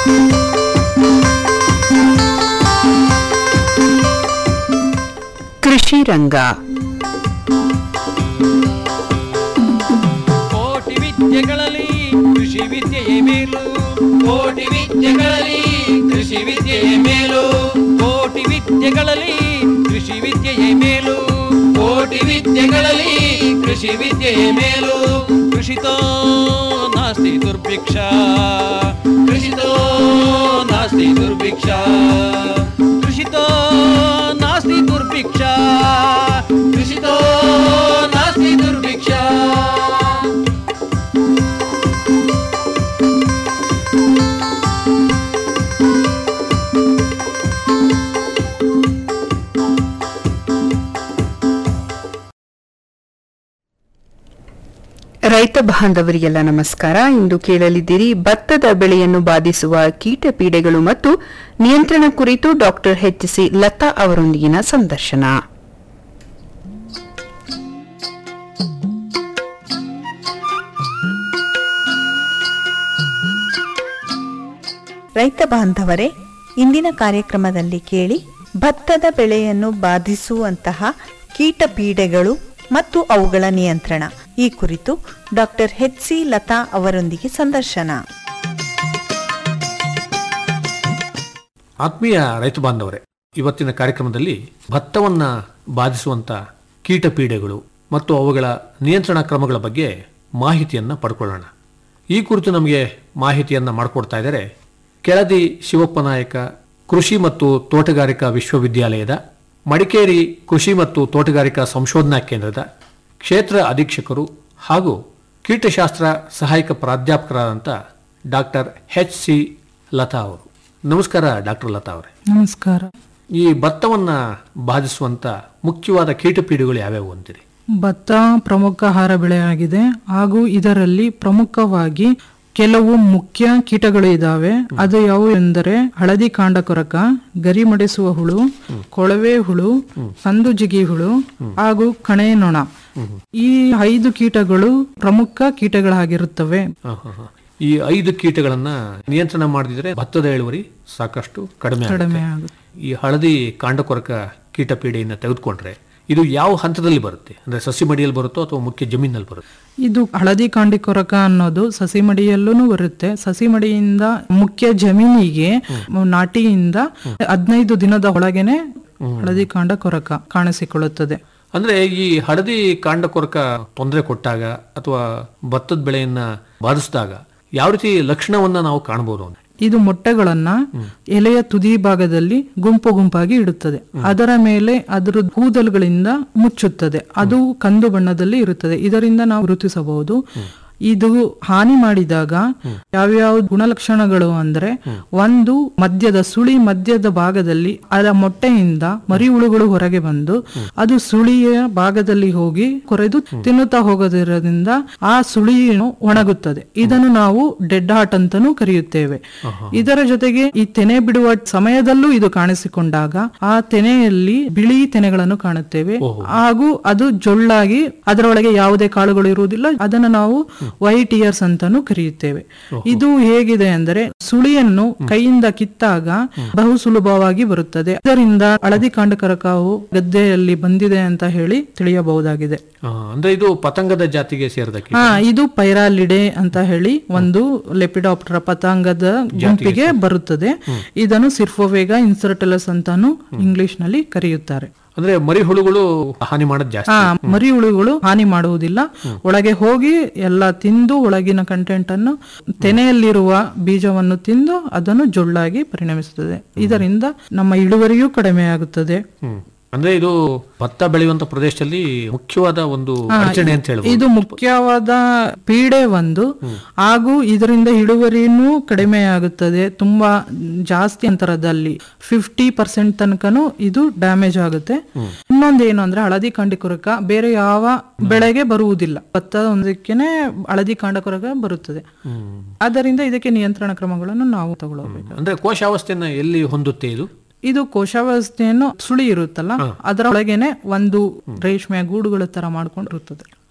ಕೃಷಿ ರಂಗ ಕೋಟಿ ವಿದ್ಯೆಗಳಲ್ಲಿ ಕೃಷಿ ವಿದ್ಯೆಯೇ ಮೇಲು ಕೋಟಿ ವಿದ್ಯೆಗಳಲ್ಲಿ ಕೃಷಿ ವಿದ್ಯೆಯೇ ಮೇಲು ಕೋಟಿ ವಿದ್ಯೆಗಳಲ್ಲಿ ಕೃಷಿ ವಿದ್ಯೆಯೇ ಮೇಲು ಕೋಟಿ ವಿದ್ಯೆಗಳಲ್ಲಿ ಕೃಷಿ ವಿದ್ಯೆಯೇ ಮೇಲು ಕೃಷಿತೋ ನಾಸ್ತಿ ದುರ್ಭಿಕ್ಷ ಕೃಷಿತೋ ನಾಸ್ತಿ ದುರ್ಭಿಕ್ಷ ಕೃಷಿತೋ ನಾಸ್ತಿ ದುರ್ಭಿಕ್ಷ ಕೃಷಿತೋ ನಾಸ್ತಿ ದುರ್ಭಿಕ್ಷ ರೈತ ಬಾಂಧವರಿಗೆಲ್ಲ ನಮಸ್ಕಾರ ಇಂದು ಕೇಳಲಿದ್ದೀರಿ ಭತ್ತದ ಬೆಳೆಯನ್ನು ಬಾಧಿಸುವ ಕೀಟ ಪೀಡೆಗಳು ಮತ್ತು ನಿಯಂತ್ರಣ ಕುರಿತು ಡಾಕ್ಟರ್ ಎಚ್ ಸಿ ಲತಾ ಅವರೊಂದಿಗಿನ ಸಂದರ್ಶನ ರೈತ ಬಾಂಧವರೇ ಇಂದಿನ ಕಾರ್ಯಕ್ರಮದಲ್ಲಿ ಕೇಳಿ ಭತ್ತದ ಬೆಳೆಯನ್ನು ಬಾಧಿಸುವಂತಹ ಕೀಟ ಪೀಡೆಗಳು ಮತ್ತು ಅವುಗಳ ನಿಯಂತ್ರಣ ಈ ಕುರಿತು ಡಾಕ್ಟರ್ ಎಚ್ ಸಿ ಲತಾ ಅವರೊಂದಿಗೆ ಸಂದರ್ಶನ ಆತ್ಮೀಯ ರೈತ ಬಾಂಧವರೇ ಇವತ್ತಿನ ಕಾರ್ಯಕ್ರಮದಲ್ಲಿ ಭತ್ತವನ್ನ ಬಾಧಿಸುವಂತ ಕೀಟ ಪೀಡೆಗಳು ಮತ್ತು ಅವುಗಳ ನಿಯಂತ್ರಣ ಕ್ರಮಗಳ ಬಗ್ಗೆ ಮಾಹಿತಿಯನ್ನ ಪಡ್ಕೊಳ್ಳೋಣ ಈ ಕುರಿತು ನಮಗೆ ಮಾಹಿತಿಯನ್ನ ಮಾಡಿಕೊಡ್ತಾ ಇದ್ದಾರೆ ಕೆಳದಿ ಶಿವಪ್ಪ ನಾಯಕ ಕೃಷಿ ಮತ್ತು ತೋಟಗಾರಿಕಾ ವಿಶ್ವವಿದ್ಯಾಲಯದ ಮಡಿಕೇರಿ ಕೃಷಿ ಮತ್ತು ತೋಟಗಾರಿಕಾ ಸಂಶೋಧನಾ ಕೇಂದ್ರದ ಕ್ಷೇತ್ರ ಅಧೀಕ್ಷಕರು ಹಾಗೂ ಕೀಟಶಾಸ್ತ್ರ ಸಹಾಯಕ ಪ್ರಾಧ್ಯಾಪಕರಾದಂಥ ಡಾಕ್ಟರ್ ಎಚ್ ಸಿ ಲತಾ ಅವರು ನಮಸ್ಕಾರ ಡಾಕ್ಟರ್ ಲತಾ ಅವರೇ ನಮಸ್ಕಾರ ಈ ಭತ್ತವನ್ನ ಬಾಧಿಸುವಂತ ಮುಖ್ಯವಾದ ಕೀಟಪೀಡೆಗಳು ಯಾವ್ಯಾವು ಅಂತೀರಿ ಭತ್ತ ಪ್ರಮುಖ ಆಹಾರ ಬೆಳೆಯಾಗಿದೆ ಹಾಗೂ ಇದರಲ್ಲಿ ಪ್ರಮುಖವಾಗಿ ಕೆಲವು ಮುಖ್ಯ ಕೀಟಗಳು ಇದಾವೆ ಅದು ಯಾವುವು ಎಂದರೆ ಹಳದಿ ಕಾಂಡ ಕೊರಕ ಗರಿ ಮಡಿಸುವ ಹುಳು ಕೊಳವೆ ಹುಳು ಕಂದು ಜಿಗಿ ಹುಳು ಹಾಗೂ ಕಣೆ ನೊಣ ಈ ಐದು ಕೀಟಗಳು ಪ್ರಮುಖ ಕೀಟಗಳಾಗಿರುತ್ತವೆ ಹ, ಹ, ಹ. ಈ ಐದು ಕೀಟಗಳನ್ನ ನಿಯಂತ್ರಣ ಮಾಡದಿದ್ರೆ ಭತ್ತದ ಇಳುವರಿ ಸಾಕಷ್ಟು ಕಡಿಮೆ ಕಡಿಮೆ ಆಗುತ್ತೆ ಆಗುತ್ತೆ ಈ ಹಳದಿ ಕಾಂಡಕೊರಕ ಕೀಟಪೀಡೆಯನ್ನು ತೆಗೆದುಕೊಂಡ್ರೆ ಇದು ಯಾವ ಹಂತದಲ್ಲಿ ಬರುತ್ತೆ ಅಂದ್ರೆ ಸಸಿ ಮಡಿಯಲ್ಲಿ ಬರುತ್ತೋ ಅಥವಾ ಮುಖ್ಯ ಜಮೀನಲ್ಲಿ ಬರುತ್ತೆ ಇದು ಹಳದಿ ಕಾಂಡಿ ಕೊರಕ ಅನ್ನೋದು ಸಸಿ ಮಡಿಯಲ್ಲೂ ಬರುತ್ತೆ ಸಸಿ ಮಡಿಯಿಂದ ಮುಖ್ಯ ಜಮೀನಿಗೆ ನಾಟಿಯಿಂದ ಹದಿನೈದು ದಿನದ ಒಳಗೇನೆ ಹಳದಿ ಕಾಂಡ ಕೊರಕ ಕಾಣಿಸಿಕೊಳ್ಳುತ್ತದೆ ಅಂದ್ರೆ ಈ ಹಳದಿ ಕಾಂಡಕೊರಕ ತೊಂದರೆ ಕೊಟ್ಟಾಗ ಅಥವಾ ಭತ್ತದ ಬೆಳೆಯನ್ನ ಬಾಧಿಸಿದಾಗ ಯಾವ ರೀತಿ ಲಕ್ಷಣವನ್ನ ನಾವು ಕಾಣಬಹುದು ಅಂತ ಇದು ಮೊಟ್ಟೆಗಳನ್ನ ಎಲೆಯ ತುದಿ ಭಾಗದಲ್ಲಿ ಗುಂಪು ಗುಂಪಾಗಿ ಇಡುತ್ತದೆ ಅದರ ಮೇಲೆ ಅದರ ಕೂದಲುಗಳಿಂದ ಮುಚ್ಚುತ್ತದೆ ಅದು ಕಂದು ಬಣ್ಣದಲ್ಲಿ ಇರುತ್ತದೆ ಇದರಿಂದ ನಾವು ಗುರುತಿಸಬಹುದು ಇದು ಹಾನಿ ಮಾಡಿದಾಗ ಯಾವ್ಯಾವ ಗುಣಲಕ್ಷಣಗಳು ಅಂದ್ರೆ ಒಂದು ಮದ್ಯದ ಸುಳಿ ಮಧ್ಯದ ಭಾಗದಲ್ಲಿ ಅದರ ಮೊಟ್ಟೆಯಿಂದ ಮರಿ ಹುಳುಗಳು ಹೊರಗೆ ಬಂದು ಅದು ಸುಳಿಯ ಭಾಗದಲ್ಲಿ ಹೋಗಿ ಕೊರೆದು ತಿನ್ನುತ್ತಾ ಹೋಗೋದಿರೋದ್ರಿಂದ ಆ ಸುಳಿಯನ್ನು ಒಣಗುತ್ತದೆ ಇದನ್ನು ನಾವು ಡೆಡ್ ಹಾರ್ಟ್ ಅಂತಾನೂ ಕರೆಯುತ್ತೇವೆ ಇದರ ಜೊತೆಗೆ ಈ ತೆನೆ ಬಿಡುವ ಸಮಯದಲ್ಲೂ ಇದು ಕಾಣಿಸಿಕೊಂಡಾಗ ಆ ತೆನೆಯಲ್ಲಿ ಬಿಳಿ ತೆನೆಗಳನ್ನು ಕಾಣುತ್ತೇವೆ ಹಾಗೂ ಅದು ಜೊಳ್ಳಾಗಿ ಅದರೊಳಗೆ ಯಾವುದೇ ಕಾಳುಗಳು ಇರುವುದಿಲ್ಲ ಅದನ್ನು ನಾವು ವೈಟ್ ಇಯರ್ಸ್ ಅಂತಾನು ಕರೆಯುತ್ತೇವೆ ಇದು ಹೇಗಿದೆ ಅಂದರೆ ಸುಳಿಯನ್ನು ಕೈಯಿಂದ ಕಿತ್ತಾಗ ಬಹು ಸುಲಭವಾಗಿ ಬರುತ್ತದೆ ಇದರಿಂದ ಹಳದಿ ಕಾಂಡಕರಕವು ಗದ್ದೆಯಲ್ಲಿ ಬಂದಿದೆ ಅಂತ ಹೇಳಿ ತಿಳಿಯಬಹುದಾಗಿದೆ ಆ, ಅಂದ್ರೆ ಇದು ಪತಂಗದ ಜಾತಿಗೆ ಸೇರಿದ ಕೀಟ ಹಾ ಇದು ಪೈರಾಲಿಡೆ ಅಂತ ಹೇಳಿ ಒಂದು ಲೆಪಿಡಾಪ್ಟರ ಪತಾಂಗದ ಗುಂಪಿಗೆ ಬರುತ್ತದೆ ಇದನ್ನು ಸಿರ್ಫೋವೇಗ ಇನ್ಸರ್ಟಲಸ್ ಅಂತಾನು ಇಂಗ್ಲಿಷ್ ನಲ್ಲಿ ಕರೆಯುತ್ತಾರೆ ಅಂದ್ರೆ ಮರಿ ಹುಳುಗಳು ಹಾನಿ ಮಾಡೋದು ಜಾಸ್ತಿ ಹಾ ಮರಿ ಹುಳುಗಳು ಹಾನಿ ಮಾಡುವುದಿಲ್ಲ ಒಳಗೆ ಹೋಗಿ ಎಲ್ಲ ತಿಂದು ಒಳಗಿನ ಕಂಟೆಂಟ್ ಅನ್ನು ತೆನೆಯಲ್ಲಿರುವ ಬೀಜವನ್ನು ತಿಂದು ಅದನ್ನು ಜೊಳ್ಳಾಗಿ ಪರಿಣಮಿಸುತ್ತದೆ ಇದರಿಂದ ನಮ್ಮ ಇಳುವರಿಯೂ ಕಡಿಮೆಯಾಗುತ್ತದೆ ಹ್ಮ್. ಅಂದ್ರೆ ಇದು ಭತ್ತ ಬೆಳೆಯುವಂತ ಪ್ರದೇಶದಲ್ಲಿ ಮುಖ್ಯವಾದ ಒಂದು ಅಡಚಣೆ ಅಂತ ಹೇಳ್ಬೋದು ಇದು ಮುಖ್ಯವಾದ ಪೀಡೆ ಒಂದು ಹಾಗೂ ಇದರಿಂದ ಇಳುವರಿನೂ ಕಡಿಮೆಯಾಗುತ್ತದೆ ತುಂಬಾ ಜಾಸ್ತಿ ಅಂತರದಲ್ಲಿ ಫಿಫ್ಟಿ ಪರ್ಸೆಂಟ್ ತನಕನೂ ಇದು ಡ್ಯಾಮೇಜ್ ಆಗುತ್ತೆ ಇನ್ನೊಂದೇನು ಅಂದ್ರೆ ಹಳದಿ ಕಾಂಡಿ ಕೊರಕ ಬೇರೆ ಯಾವ ಬೆಳೆಗೆ ಬರುವುದಿಲ್ಲ ಭತ್ತ ಒಂದಕ್ಕೇನೆ ಹಳದಿ ಕಾಂಡ ಕೊರಕ ಬರುತ್ತದೆ ಆದ್ದರಿಂದ ಇದಕ್ಕೆ ನಿಯಂತ್ರಣ ಕ್ರಮಗಳನ್ನು ನಾವು ತಗೊಳ್ಳಬೇಕು ಅಂದ್ರೆ ಕೋಶಾವಸ್ಥೆಯನ್ನ ಎಲ್ಲಿ ಹೊಂದುತ್ತೆ ಇದು ಇದು ಕೋಶಾವಸ್ಥೆಯನ್ನು ಸುಳಿ ಇರುತ್ತಲ್ಲ ಅದರ ಒಳಗೇನೆ ಒಂದು ರೇಷ್ಮೆಯ ಗೂಡುಗಳ ತರ ಮಾಡ್ಕೊಂಡಿರುತ್ತದೆ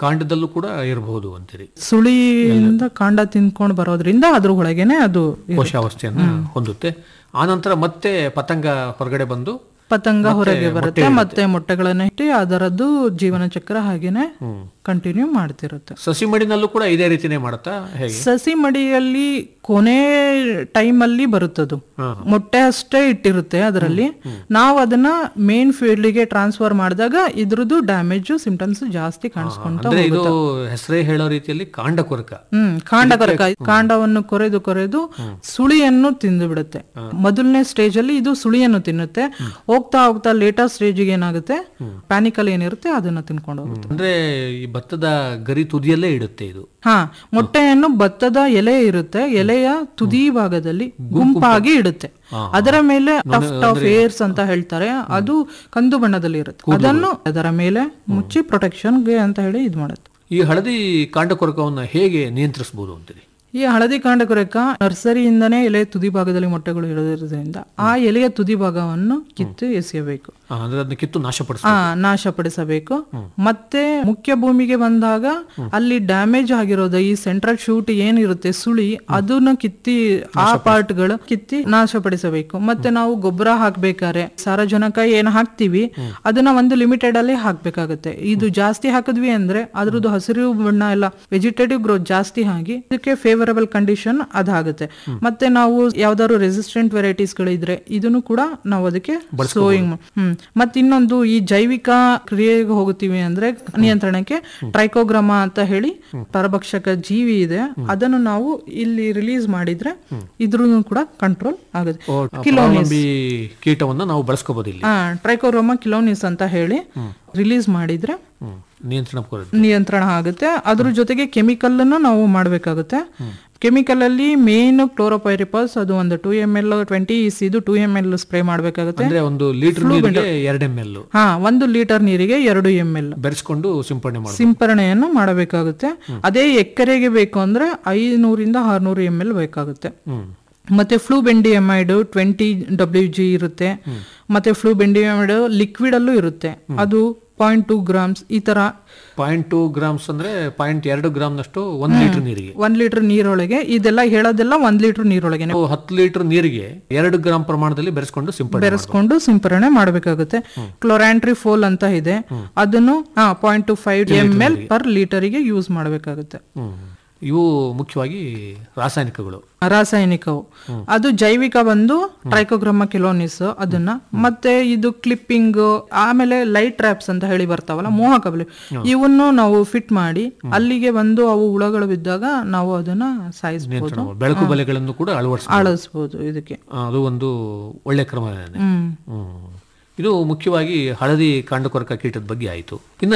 ಕಾಂಡದಲ್ಲೂ ಕೂಡ ಇರಬಹುದು ಅಂತೀರಿ ಸುಳಿಯಿಂದ ಕಾಂಡ ತಿನ್ಕೊಂಡು ಬರೋದ್ರಿಂದ ಅದ್ರ ಒಳಗೇನೆ ಅದು ಇರುತ್ತೆ. ಕೋಶಾವಸ್ಥೆಯನ್ನ ಹೊಂದುತ್ತೆ ಆನಂತರ ಮತ್ತೆ ಪತಂಗ ಹೊರಗಡೆ ಬಂದು ಪತಂಗ ಮತ್ತೆ ಹೊರಗೆ ಮೊಟ್ಟೆ ಬರುತ್ತೆ ಇಡುತ್ತೆ. ಮತ್ತೆ ಮೊಟ್ಟೆಗಳನ್ನ ಇಟ್ಟು ಅದರದ್ದು ಜೀವನ ಚಕ್ರ ಹಾಗೇನೆ ಕಂಟಿನ್ಯೂ ಮಾಡ್ತಿರುತ್ತೆ ಸಸಿ ಮಡಿನಲ್ಲೂ ಕೂಡ ಇದೇ ರೀತಿನೇ ಮಾಡುತ್ತಾ ಹೇಗೆ ಸಸಿ ಮಡಿಯಲ್ಲಿ ಕೊನೆ ಟೈಮ್ ಅಲ್ಲಿ ಬರುತ್ತದು ಮೊಟ್ಟೆ ಅಷ್ಟೇ ಇಟ್ಟಿರುತ್ತೆ ಅದರಲ್ಲಿ ನಾವು ಅದನ್ನ ಮೇನ್ ಫೀಲ್ಡ್ ಗೆ ಟ್ರಾನ್ಸ್ಫರ್ ಮಾಡಿದಾಗ ಇದ್ರದ್ದು ಡ್ಯಾಮೇಜ್ ಸಿಂಪ್ಟಮ್ಸ್ ಜಾಸ್ತಿ ಕಾಣಿಸ್ಕೊಂತ ಅಂದ್ರೆ ಇದು ಹೆಸರೇ ಹೇಳೋ ರೀತಿಯಲ್ಲಿ ಕಾಂಡ ಕೊರಕ ಹ್ಮ್ ಕಾಂಡ ಕೊರಕ ಕಾಂಡವನ್ನು ಕೊರೆದು ಕೊರೆದು ಸುಳಿಯನ್ನು ತಿಂದು ಬಿಡುತ್ತೆ ಮೊದಲನೇ ಸ್ಟೇಜ್ ಅಲ್ಲಿ ಇದು ಸುಳಿಯನ್ನು ತಿನ್ನುತ್ತೆ ಹೋಗ್ತಾ ಹೋಗ್ತಾ ಲೇಟರ್ ಸ್ಟೇಜ್ ಏನಾಗುತ್ತೆ ಪ್ಯಾನಿಕ್ ಅಲ್ಲಿ ಏನಿರುತ್ತೆ ಅದನ್ನ ತಿನ್ಕೊಂಡು ಹೋಗುತ್ತೆ ಅಂದ್ರೆ ಈ ಭತ್ತದ ಗರಿ ತುದಿಯಲ್ಲೇ ಇಡುತ್ತೆ ಇದು ಹಾ ಮೊಟ್ಟೆಯನ್ನು ಭತ್ತದ ಎಲೆ ಇರುತ್ತೆ ಎಲೆಯ ತುದಿ ಭಾಗದಲ್ಲಿ ಗುಂಪಾಗಿ ಇಡುತ್ತೆ ಅದರ ಮೇಲೆ ಟಫ್ಟ್ ಆಫ್ ಏರ್ಸ್ ಅಂತ ಹೇಳ್ತಾರೆ ಅದು ಕಂದು ಬಣ್ಣದಲ್ಲಿ ಇರುತ್ತೆ ಅದನ್ನು ಅದರ ಮೇಲೆ ಮುಚ್ಚಿ ಪ್ರೊಟೆಕ್ಷನ್ಗೆ ಅಂತ ಹೇಳಿ ಇದು ಮಾಡುತ್ತೆ ಈ ಹಳದಿ ಕಾಂಡ ಕೊರಕವನ್ನ ಹೇಗೆ ನಿಯಂತ್ರಿಸಬಹುದು ಅಂತೀರಿ ಈ ಹಳದಿ ಕಾಂಡ ಕೊರಕ ನರ್ಸರಿಯಿಂದನೇ ಎಲೆ ತುದಿ ಭಾಗದಲ್ಲಿ ಮೊಟ್ಟೆಗಳು ಇರೋದ್ರಿಂದ ಆ ಎಲೆಯ ತುದಿ ಭಾಗವನ್ನು ಕಿತ್ತು ಎಸೆಯಬೇಕು ಆ, ಅಂದ್ರೆ ಅದನ್ನ ಕಿತ್ತು ನಾಶಪಡಿಸ ಆ ನಾಶಪಡಿಸಬೇಕು ಮತ್ತೆ ಮುಖ್ಯ ಭೂಮಿಗೆ ಬಂದಾಗ ಅಲ್ಲಿ ಡ್ಯಾಮೇಜ್ ಆಗಿರೋದು ಈ ಸೆಂಟ್ರಲ್ ಶೂಟ್ ಏನಿರುತ್ತೆ ಸುಳಿ ಅದನ್ನ ಕಿತ್ತಿ ಆ ಪಾರ್ಟ್ಗಳು ಕಿತ್ತಿ ನಾಶಪಡಿಸಬೇಕು ಮತ್ತೆ ನಾವು ಗೊಬ್ಬರ ಹಾಕ್ಬೇಕಾದ್ರೆ ಸಾರಜನಕ ಏನ್ ಹಾಕ್ತಿವಿ ಅದನ್ನ ಒಂದು ಲಿಮಿಟೆಡ್ ಅಲ್ಲಿ ಹಾಕ್ಬೇಕಾಗುತ್ತೆ ಇದು ಜಾಸ್ತಿ ಹಾಕಿದ್ವಿ ಅಂದ್ರೆ ಅದ್ರದ್ದು ಹಸಿರು ಬಣ್ಣ ಎಲ್ಲ ವೆಜಿಟೇಟಿವ್ ಗ್ರೋತ್ ಜಾಸ್ತಿ ಆಗಿ ಇದಕ್ಕೆ ಫೇವರಬಲ್ ಕಂಡೀಷನ್ ಅದಾಗುತ್ತೆ ಮತ್ತೆ ನಾವು ಯಾವ್ದಾದ್ರು ರೆಸಿಸ್ಟೆಂಟ್ ವೆರೈಟೀಸ್ ಗಳಿದ್ರೆ ಇದನ್ನು ಕೂಡ ನಾವು ಅದಕ್ಕೆ ಸ್ಲೋಯಿಂಗ್ ಹ್ಮ್ ಮತ್ತೆ ಇನ್ನೊಂದು ಈ ಜೈವಿಕ ಕ್ರಿಯೆಗೆ ಹೋಗುತ್ತೀವಿ ಅಂದ್ರೆ ನಿಯಂತ್ರಣಕ್ಕೆ ಟ್ರೈಕೋಗ್ರಾಮ ಅಂತ ಹೇಳಿ ಪರಭಕ್ಷಕ ಜೀವಿ ಇದೆ ಅದನ್ನು ನಾವು ಇಲ್ಲಿ ರಿಲೀಸ್ ಮಾಡಿದ್ರೆ ಇದ್ರೂ ಕೂಡ ಕಂಟ್ರೋಲ್ ಆಗುತ್ತೆ ಕಿಲೋನಿಸ್ ಪರಾವಲಂಬಿ ಕೀಟವನ್ನ ನಾವು ಬಳಸ್ಕೋಬಹುದು ಇಲ್ಲಿ ಹಾ ಟ್ರೈಕೋಗ್ರಾಮ ಕಿಲೋನಿಸ್ ಅಂತ ಹೇಳಿ ರಿಲೀಸ್ ಮಾಡಿದ್ರೆ ಹ್ಮ್. ನಿಯಂತ್ರಣ ಕೊರತೆ ನಿಯಂತ್ರಣ ಆಗುತ್ತೆ ಅದ್ರ ಜೊತೆಗೆ ಕೆಮಿಕಲ್ ಅನ್ನು ನಾವು ಮಾಡಬೇಕಾಗುತ್ತೆ ಕೆಮಿಕಲ್ ಅಲ್ಲಿ ಮೇನ್ ಕ್ಲೋರೋಪೈರಿಪಸ್ ಅದು ಒಂದು ಟೂ ಎಮ್ ಎಲ್ ಟ್ವೆಂಟಿ ಇದು ಟೂ ಎಮ್ ಎಲ್ ಸ್ಪ್ರೇ ಮಾಡಬೇಕಾಗುತ್ತೆ ಅಂದ್ರೆ ಒಂದು ಲೀಟರ್ ನೀರಿಗೆ ಎರಡ್ ಎಂ ಎಲ್ ಹಾ ಒಂದು ಲೀಟರ್ ನೀರಿಗೆ ಎರಡು ಎಮ್ ಎಲ್ ಬೆರೆಸ್ಕೊಂಡು ಸಿಂಪಡಣೆ ಮಾಡಬಹುದು ಸಿಂಪರಣೆಯನ್ನು ಮಾಡಬೇಕಾಗುತ್ತೆ ಅದೇ ಎಕರೆಗೆ ಬೇಕು ಅಂದ್ರೆ ಐನೂರಿಂದ ಆರ್ನೂರು ಎಮ್ ಎಲ್ ಬೇಕಾಗುತ್ತೆ ಹ್ಮ್ ಮತ್ತೆ flubendiamide twenty W G ಇರುತ್ತೆ ಮತ್ತೆ ಫ್ಲೂ ಬೆಂಡಿಯಮೈಡ್ ಲಿಕ್ವಿಡ್ ಅಲ್ಲೂ ಇರುತ್ತೆ ಅದು ಪಾಯಿಂಟ್ ಟೂ ಗ್ರಾಮ್ಸ್ ಈ ತರ ಪಾಯಿಂಟ್ ಟೂ ಗ್ರಾಮ್ಸ್ ಅಂದ್ರೆ ಪಾಯಿಂಟ್ ಎರಡು ಗ್ರಾಮ್ನಷ್ಟು ಒಂದ್ ಲೀಟರ್ ನೀರಿಗೆ ಒಂದ್ ಲೀಟರ್ ನೀರೊಳಗೆ ಇದೆಲ್ಲ ಹೇಳೋದೆಲ್ಲ ಒಂದ್ ಲೀಟರ್ ನೀರೊಳಗೆ ನಾವು ಹತ್ತು ಲೀಟರ್ ನೀರಿಗೆ ಎರಡು ಗ್ರಾಮ್ ಪ್ರಮಾಣದಲ್ಲಿ ಬೆರೆಸ್ಕೊಂಡು ಸಿಂಪಡಣೆ ಬೆರೆಸ್ಕೊಂಡು ಸಿಂಪರಣೆ ಮಾಡಬೇಕಾಗುತ್ತೆ ಕ್ಲೋರಾಂಟ್ರಿ ಫೋಲ್ ಅಂತ ಇದೆ ಅದನ್ನು point two five M L per ಲೀಟರಿಗೆ ಯೂಸ್ ಮಾಡಬೇಕಾಗುತ್ತೆ ಹ್ಮ್. ಇವು ಮುಖ್ಯವಾಗಿ ರಾಸಾಯನಿಕಗಳು ರಾಸಾಯನಿಕವು ಅದು ಜೈವಿಕ ಬಂದು ಟ್ರೈಕೋಗ್ರಾಮ ಕಿಲೋನಿಸ್ ಅದನ್ನ ಮತ್ತೆ ಇದು ಕ್ಲಿಪ್ಪಿಂಗ್ ಆಮೇಲೆ ಲೈಟ್ ಟ್ರ್ಯಾಪ್ಸ್ ಅಂತ ಹೇಳಿ ಬರ್ತಾವಲ್ಲ ಮೋಹಕಬಲಿ ಇವನ್ನು ನಾವು ಫಿಟ್ ಮಾಡಿ ಅಲ್ಲಿಗೆ ಬಂದು ಅವು ಹುಳಗಳು ಬಿದ್ದಾಗ ನಾವು ಅದನ್ನ ಸಾಯಿಸ್ಬೋದು ನಿಯಂತ್ರಣ ಬೆಳಕು ಬಲೆಗಳನ್ನು ಕೂಡ ಅಳವಡಿಸ ಆಳಿಸ್ಬೋದು ಇದಕ್ಕೆ ಅದು ಒಂದು ಒಳ್ಳೆ ಕ್ರಮ ಹ್ಮ್ ಹ್ಮ್. ಇದು ಮುಖ್ಯವಾಗಿ ಹಳದಿ ಕಾಂಡಕೊರಕ ಕೀಟದ ಬಗ್ಗೆ ಆಯಿತು ಇನ್ನ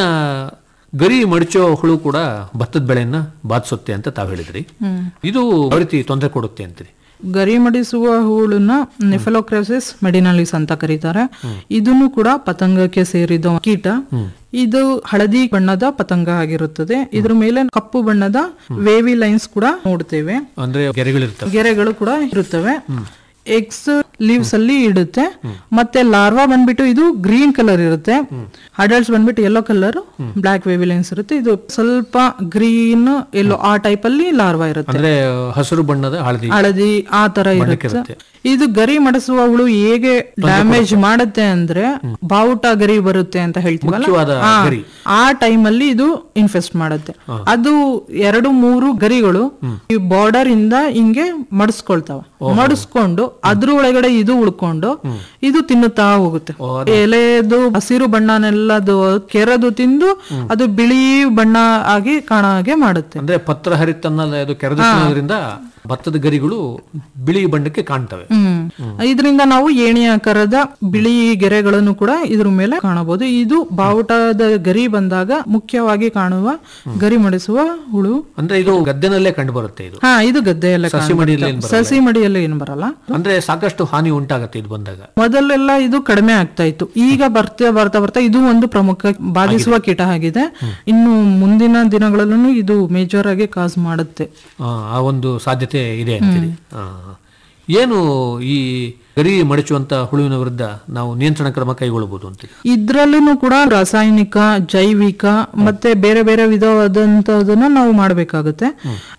ಗರಿ ಮಡಚೋ ಹುಳು ಕೂಡ ಭತ್ತದ ಬೆಳೆಯನ್ನ ಬಾಧಿಸುತ್ತೆ ಅಂತ ತಾವು ಹೇಳಿದ್ರಿ ಇದು ಯಾವ ರೀತಿ ತೊಂದರೆ ಕೊಡುತ್ತೆ ಅಂತೀರಿ ಗರಿ ಮಡಿಸುವ ಹೂಳನ್ನ ನೆಫಲೋಕ್ರಸಿಸ್ ಮೆಡಿನಾಲಿಸ್ ಅಂತ ಕರೀತಾರೆ ಇದನ್ನು ಕೂಡ ಪತಂಗಕ್ಕೆ ಸೇರಿದ ಕೀಟ ಇದು ಹಳದಿ ಬಣ್ಣದ ಪತಂಗ ಆಗಿರುತ್ತದೆ ಇದ್ರ ಮೇಲೆ ಕಪ್ಪು ಬಣ್ಣದ ವೇವಿ ಲೈನ್ಸ್ ಕೂಡ ನೋಡ್ತೇವೆ ಅಂದ್ರೆ ಗೆರೆಗಳಿರ್ತವೆ ಗೆರೆಗಳು ಕೂಡ ಇರುತ್ತವೆ ಎಗ್ಸ್ ಲೀವ್ಸ್ ಅಲ್ಲಿ ಇಡುತ್ತೆ ಮತ್ತೆ ಲಾರ್ವಾ ಬಂದ್ಬಿಟ್ಟು ಇದು ಗ್ರೀನ್ ಕಲರ್ ಇರುತ್ತೆ ಅಡಲ್ಟ್ಸ್ ಬಂದ್ಬಿಟ್ಟು ಯೆಲ್ಲೋ ಕಲರ್ ಬ್ಲಾಕ್ ವೇವಿಲೆನ್ಸ್ ಇರುತ್ತೆ ಇದು ಸ್ವಲ್ಪ ಗ್ರೀನ್ ಎಲ್ಲೋ ಆ ಟೈಪ್ ಅಲ್ಲಿ ಲಾರ್ವಾ ಇರುತ್ತೆ ಅಂದ್ರೆ ಹಸಿರು ಬಣ್ಣದ ಹಳದಿ ಹಳದಿ ಆ ತರ ಇರುತ್ತೆ ಇರುತ್ತೆ. ಇದು ಗರಿ ಮಡಸುವ ಹುಳು ಹೇಗೆ ಡ್ಯಾಮೇಜ್ ಮಾಡುತ್ತೆ ಅಂದ್ರೆ ಬಾವುಟ ಗರಿ ಬರುತ್ತೆ ಅಂತ ಹೇಳ್ತೀವಲ್ಲ ಮುಖ್ಯವಾದ ಆ, ಗರಿ. ಆ ಟೈಮ್ ಅಲ್ಲಿ ಇದು ಇನ್ಫೆಸ್ಟ್ ಮಾಡುತ್ತೆ ಅದು ಎರಡು ಮೂರು ಗರಿಗಳು ಈ ಬಾರ್ಡರ್ ಇಂದ ಹಿಂಗೆ ಮಡಿಸ್ಕೊಳ್ತಾವ ಮಡಿಸ್ಕೊಂಡು ಅದ್ರ ಒಳಗಡೆ ಇದು ಉಳ್ಕೊಂಡು ಇದು ತಿನ್ನುತ್ತಾ ಹೋಗುತ್ತೆ ಎಲೆದು ಹಸಿರು ಬಣ್ಣನೆಲ್ಲದು ಕೆರೆದು ತಿಂದು ಅದು ಬಿಳಿ ಬಣ್ಣ ಆಗಿ ಕಾಣೋ ಹಾಗೆ ಮಾಡುತ್ತೆ ಅಂದ್ರೆ ಪತ್ರ ಹರಿತನ್ನ ಅದು ಕೆರೆದುಕೊಳ್ಳೋದ್ರಿಂದ ಭತ್ತದ ಗರಿಗಳು ಬಿಳಿ ಬಣ್ಣಕ್ಕೆ ಕಾಣ್ತವೆ ಹ್ಮ್ ಇದರಿಂದ ನಾವು ಏಣಿ ಆಕಾರದ ಬಿಳಿ ಗೆರೆಗಳನ್ನು ಕೂಡ ಇದ್ರ ಮೇಲೆ ಕಾಣಬಹುದು ಇದು ಬಾವುಟದ ಗರಿ ಬಂದಾಗ ಮುಖ್ಯವಾಗಿ ಕಾಣುವ ಗರಿ ಮಡಿಸುವ ಹುಳು ಅಂದ್ರೆ ಇದು ಗದ್ದೆನಲ್ಲೇ ಕಂಡು ಬರುತ್ತೆ ಇದು ಹಾ ಇದು ಗದ್ದೆಯಲ್ಲ ಸಸಿ ಮಡಿಯಲ್ಲಿ ಏನ್ ಬರಲ್ಲ? ಸಸಿ ಮಡಿಯಲ್ಲಿ ಏನು ಬರಲ್ಲ ಅಂದ್ರೆ ಸಾಕಷ್ಟು ಹಾನಿ ಉಂಟಾಗತ್ತೆ ಇದು ಬಂದಾಗ ಮೊದಲೆಲ್ಲ ಇದು ಕಡಿಮೆ ಆಗ್ತಾ ಇತ್ತು ಈಗ ಬರ್ತಾ ಬರ್ತಾ ಬರ್ತಾ ಇದು ಒಂದು ಪ್ರಮುಖ ಬಾಧಿಸುವ ಕೀಟ ಆಗಿದೆ ಇನ್ನು ಮುಂದಿನ ದಿನಗಳಲ್ಲೂ ಇದು ಮೇಜರ್ ಆಗಿ ಕಾಸ್ ಮಾಡುತ್ತೆ ಆ, ಆ ಒಂದು ಸಾಧ್ಯತೆ ಇದೆ ಅಂತೀರಿ ಆ. ಏನು ಈ ಗರಿ ಮಡಚುವಂತ ಹುಳುವಿನ ವಿರುದ್ಧ ನಾವು ನಿಯಂತ್ರಣ ಕ್ರಮ ಕೈಗೊಳ್ಳಬಹುದು ಅಂತ ಇದ್ರಲ್ಲೂ ಕೂಡ ರಾಸಾಯನಿಕ ಜೈವಿಕ ಮತ್ತೆ ಬೇರೆ ಬೇರೆ ವಿಧವಾದಂತದನ್ನ ನಾವು ಮಾಡಬೇಕಾಗುತ್ತೆ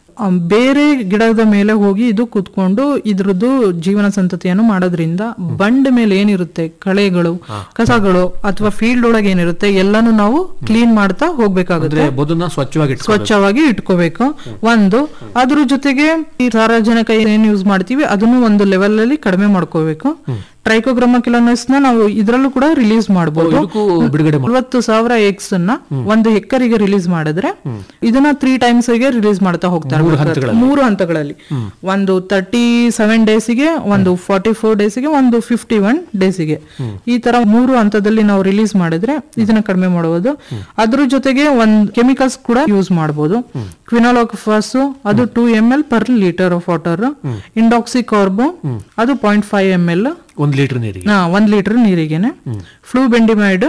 ಬೇರೆ ಗಿಡದ ಮೇಲೆ ಹೋಗಿ ಇದು ಕುತ್ಕೊಂಡು ಇದ್ರದ್ದು ಜೀವನ ಸಂತತಿಯನ್ನು ಮಾಡೋದ್ರಿಂದ ಬಂಡ್ ಮೇಲೆ ಏನಿರುತ್ತೆ ಕಳೆಗಳು ಕಸಗಳು ಅಥವಾ ಫೀಲ್ಡ್ ಒಳಗೆ ಏನಿರುತ್ತೆ ಎಲ್ಲಾನು ನಾವು ಕ್ಲೀನ್ ಮಾಡ್ತಾ ಹೋಗ್ಬೇಕಾಗುತ್ತೆ ಅಂದ್ರೆ ಬದುನ ಸ್ವಚ್ಛವಾಗಿ ಇಟ್ಕೊಳ್ಬೇಕು. ಸ್ವಚ್ಛವಾಗಿ ಇಟ್ಕೋಬೇಕು ಒಂದು ಅದ್ರ ಜೊತೆಗೆ ಈ ಸಾರಜನಕ ಏನ್ ಯೂಸ್ ಮಾಡ್ತೀವಿ ಅದನ್ನು ಒಂದು ಲೆವೆಲ್ ಅಲ್ಲಿ ಕಡಿಮೆ ಮಾಡ್ಕೋಬೇಕು ಟ್ರೈಕೋಗ್ರಮಕಿಲೋನಸ್ ನ ನಾವು ಇದ್ರಲ್ಲೂ ಕೂಡ ರಿಲೀಸ್ ಮಾಡಬಹುದು ಇದಕ್ಕೂ ಬಿಡುಗಡೆ ಮಾಡಿ ನಲವತ್ತು ಸಾವಿರ ಎಕ್ಸ್ ಅನ್ನ ಒಂದು ಹೆಕ್ಟರಿಗೆ ರಿಲೀಸ್ ಮಾಡಿದ್ರೆ ಇದನ್ನ ತ್ರೀ ಟೈಮ್ಸ್ ಗೆ ರಿಲೀಸ್ ಮಾಡ್ತಾ ಹೋಗ್ತಾರೆ ಮೂರು ಹಂತಗಳಲ್ಲಿ ಒಂದು ತರ್ಟಿ ಸೆವೆನ್ ಡೇಸಿಗೆ ಒಂದು ಫಾರ್ಟಿ ಫೋರ್ ಡೇಸಿಗೆ ಒಂದು ಫಿಫ್ಟಿ ಒನ್ ಡೇಸಿಗೆ ಈ ತರ ಮೂರು ಹಂತದಲ್ಲಿ ನಾವು ರಿಲೀಸ್ ಮಾಡಿದ್ರೆ ಇದನ್ನ ಕಡಿಮೆ ಮಾಡಬಹುದು ಅದ್ರ ಜೊತೆಗೆ ಒಂದ್ ಕೆಮಿಕಲ್ಸ್ ಕೂಡ ಯೂಸ್ ಮಾಡಬಹುದು ಕ್ವಿನಾಲೋಕಫಾಸ್ ಅದು two M L per litre of water indoxacarb ಅದು ಪಾಯಿಂಟ್ ಫೈವ್ ಎಮ್ ಎಲ್ ಒಂದ್ ಲೀಟರ್ ನೀರಿಗೆ ಒಂದ್ ಲೀಟರ್ ನೀರಿಗೆನೆ flubendiamide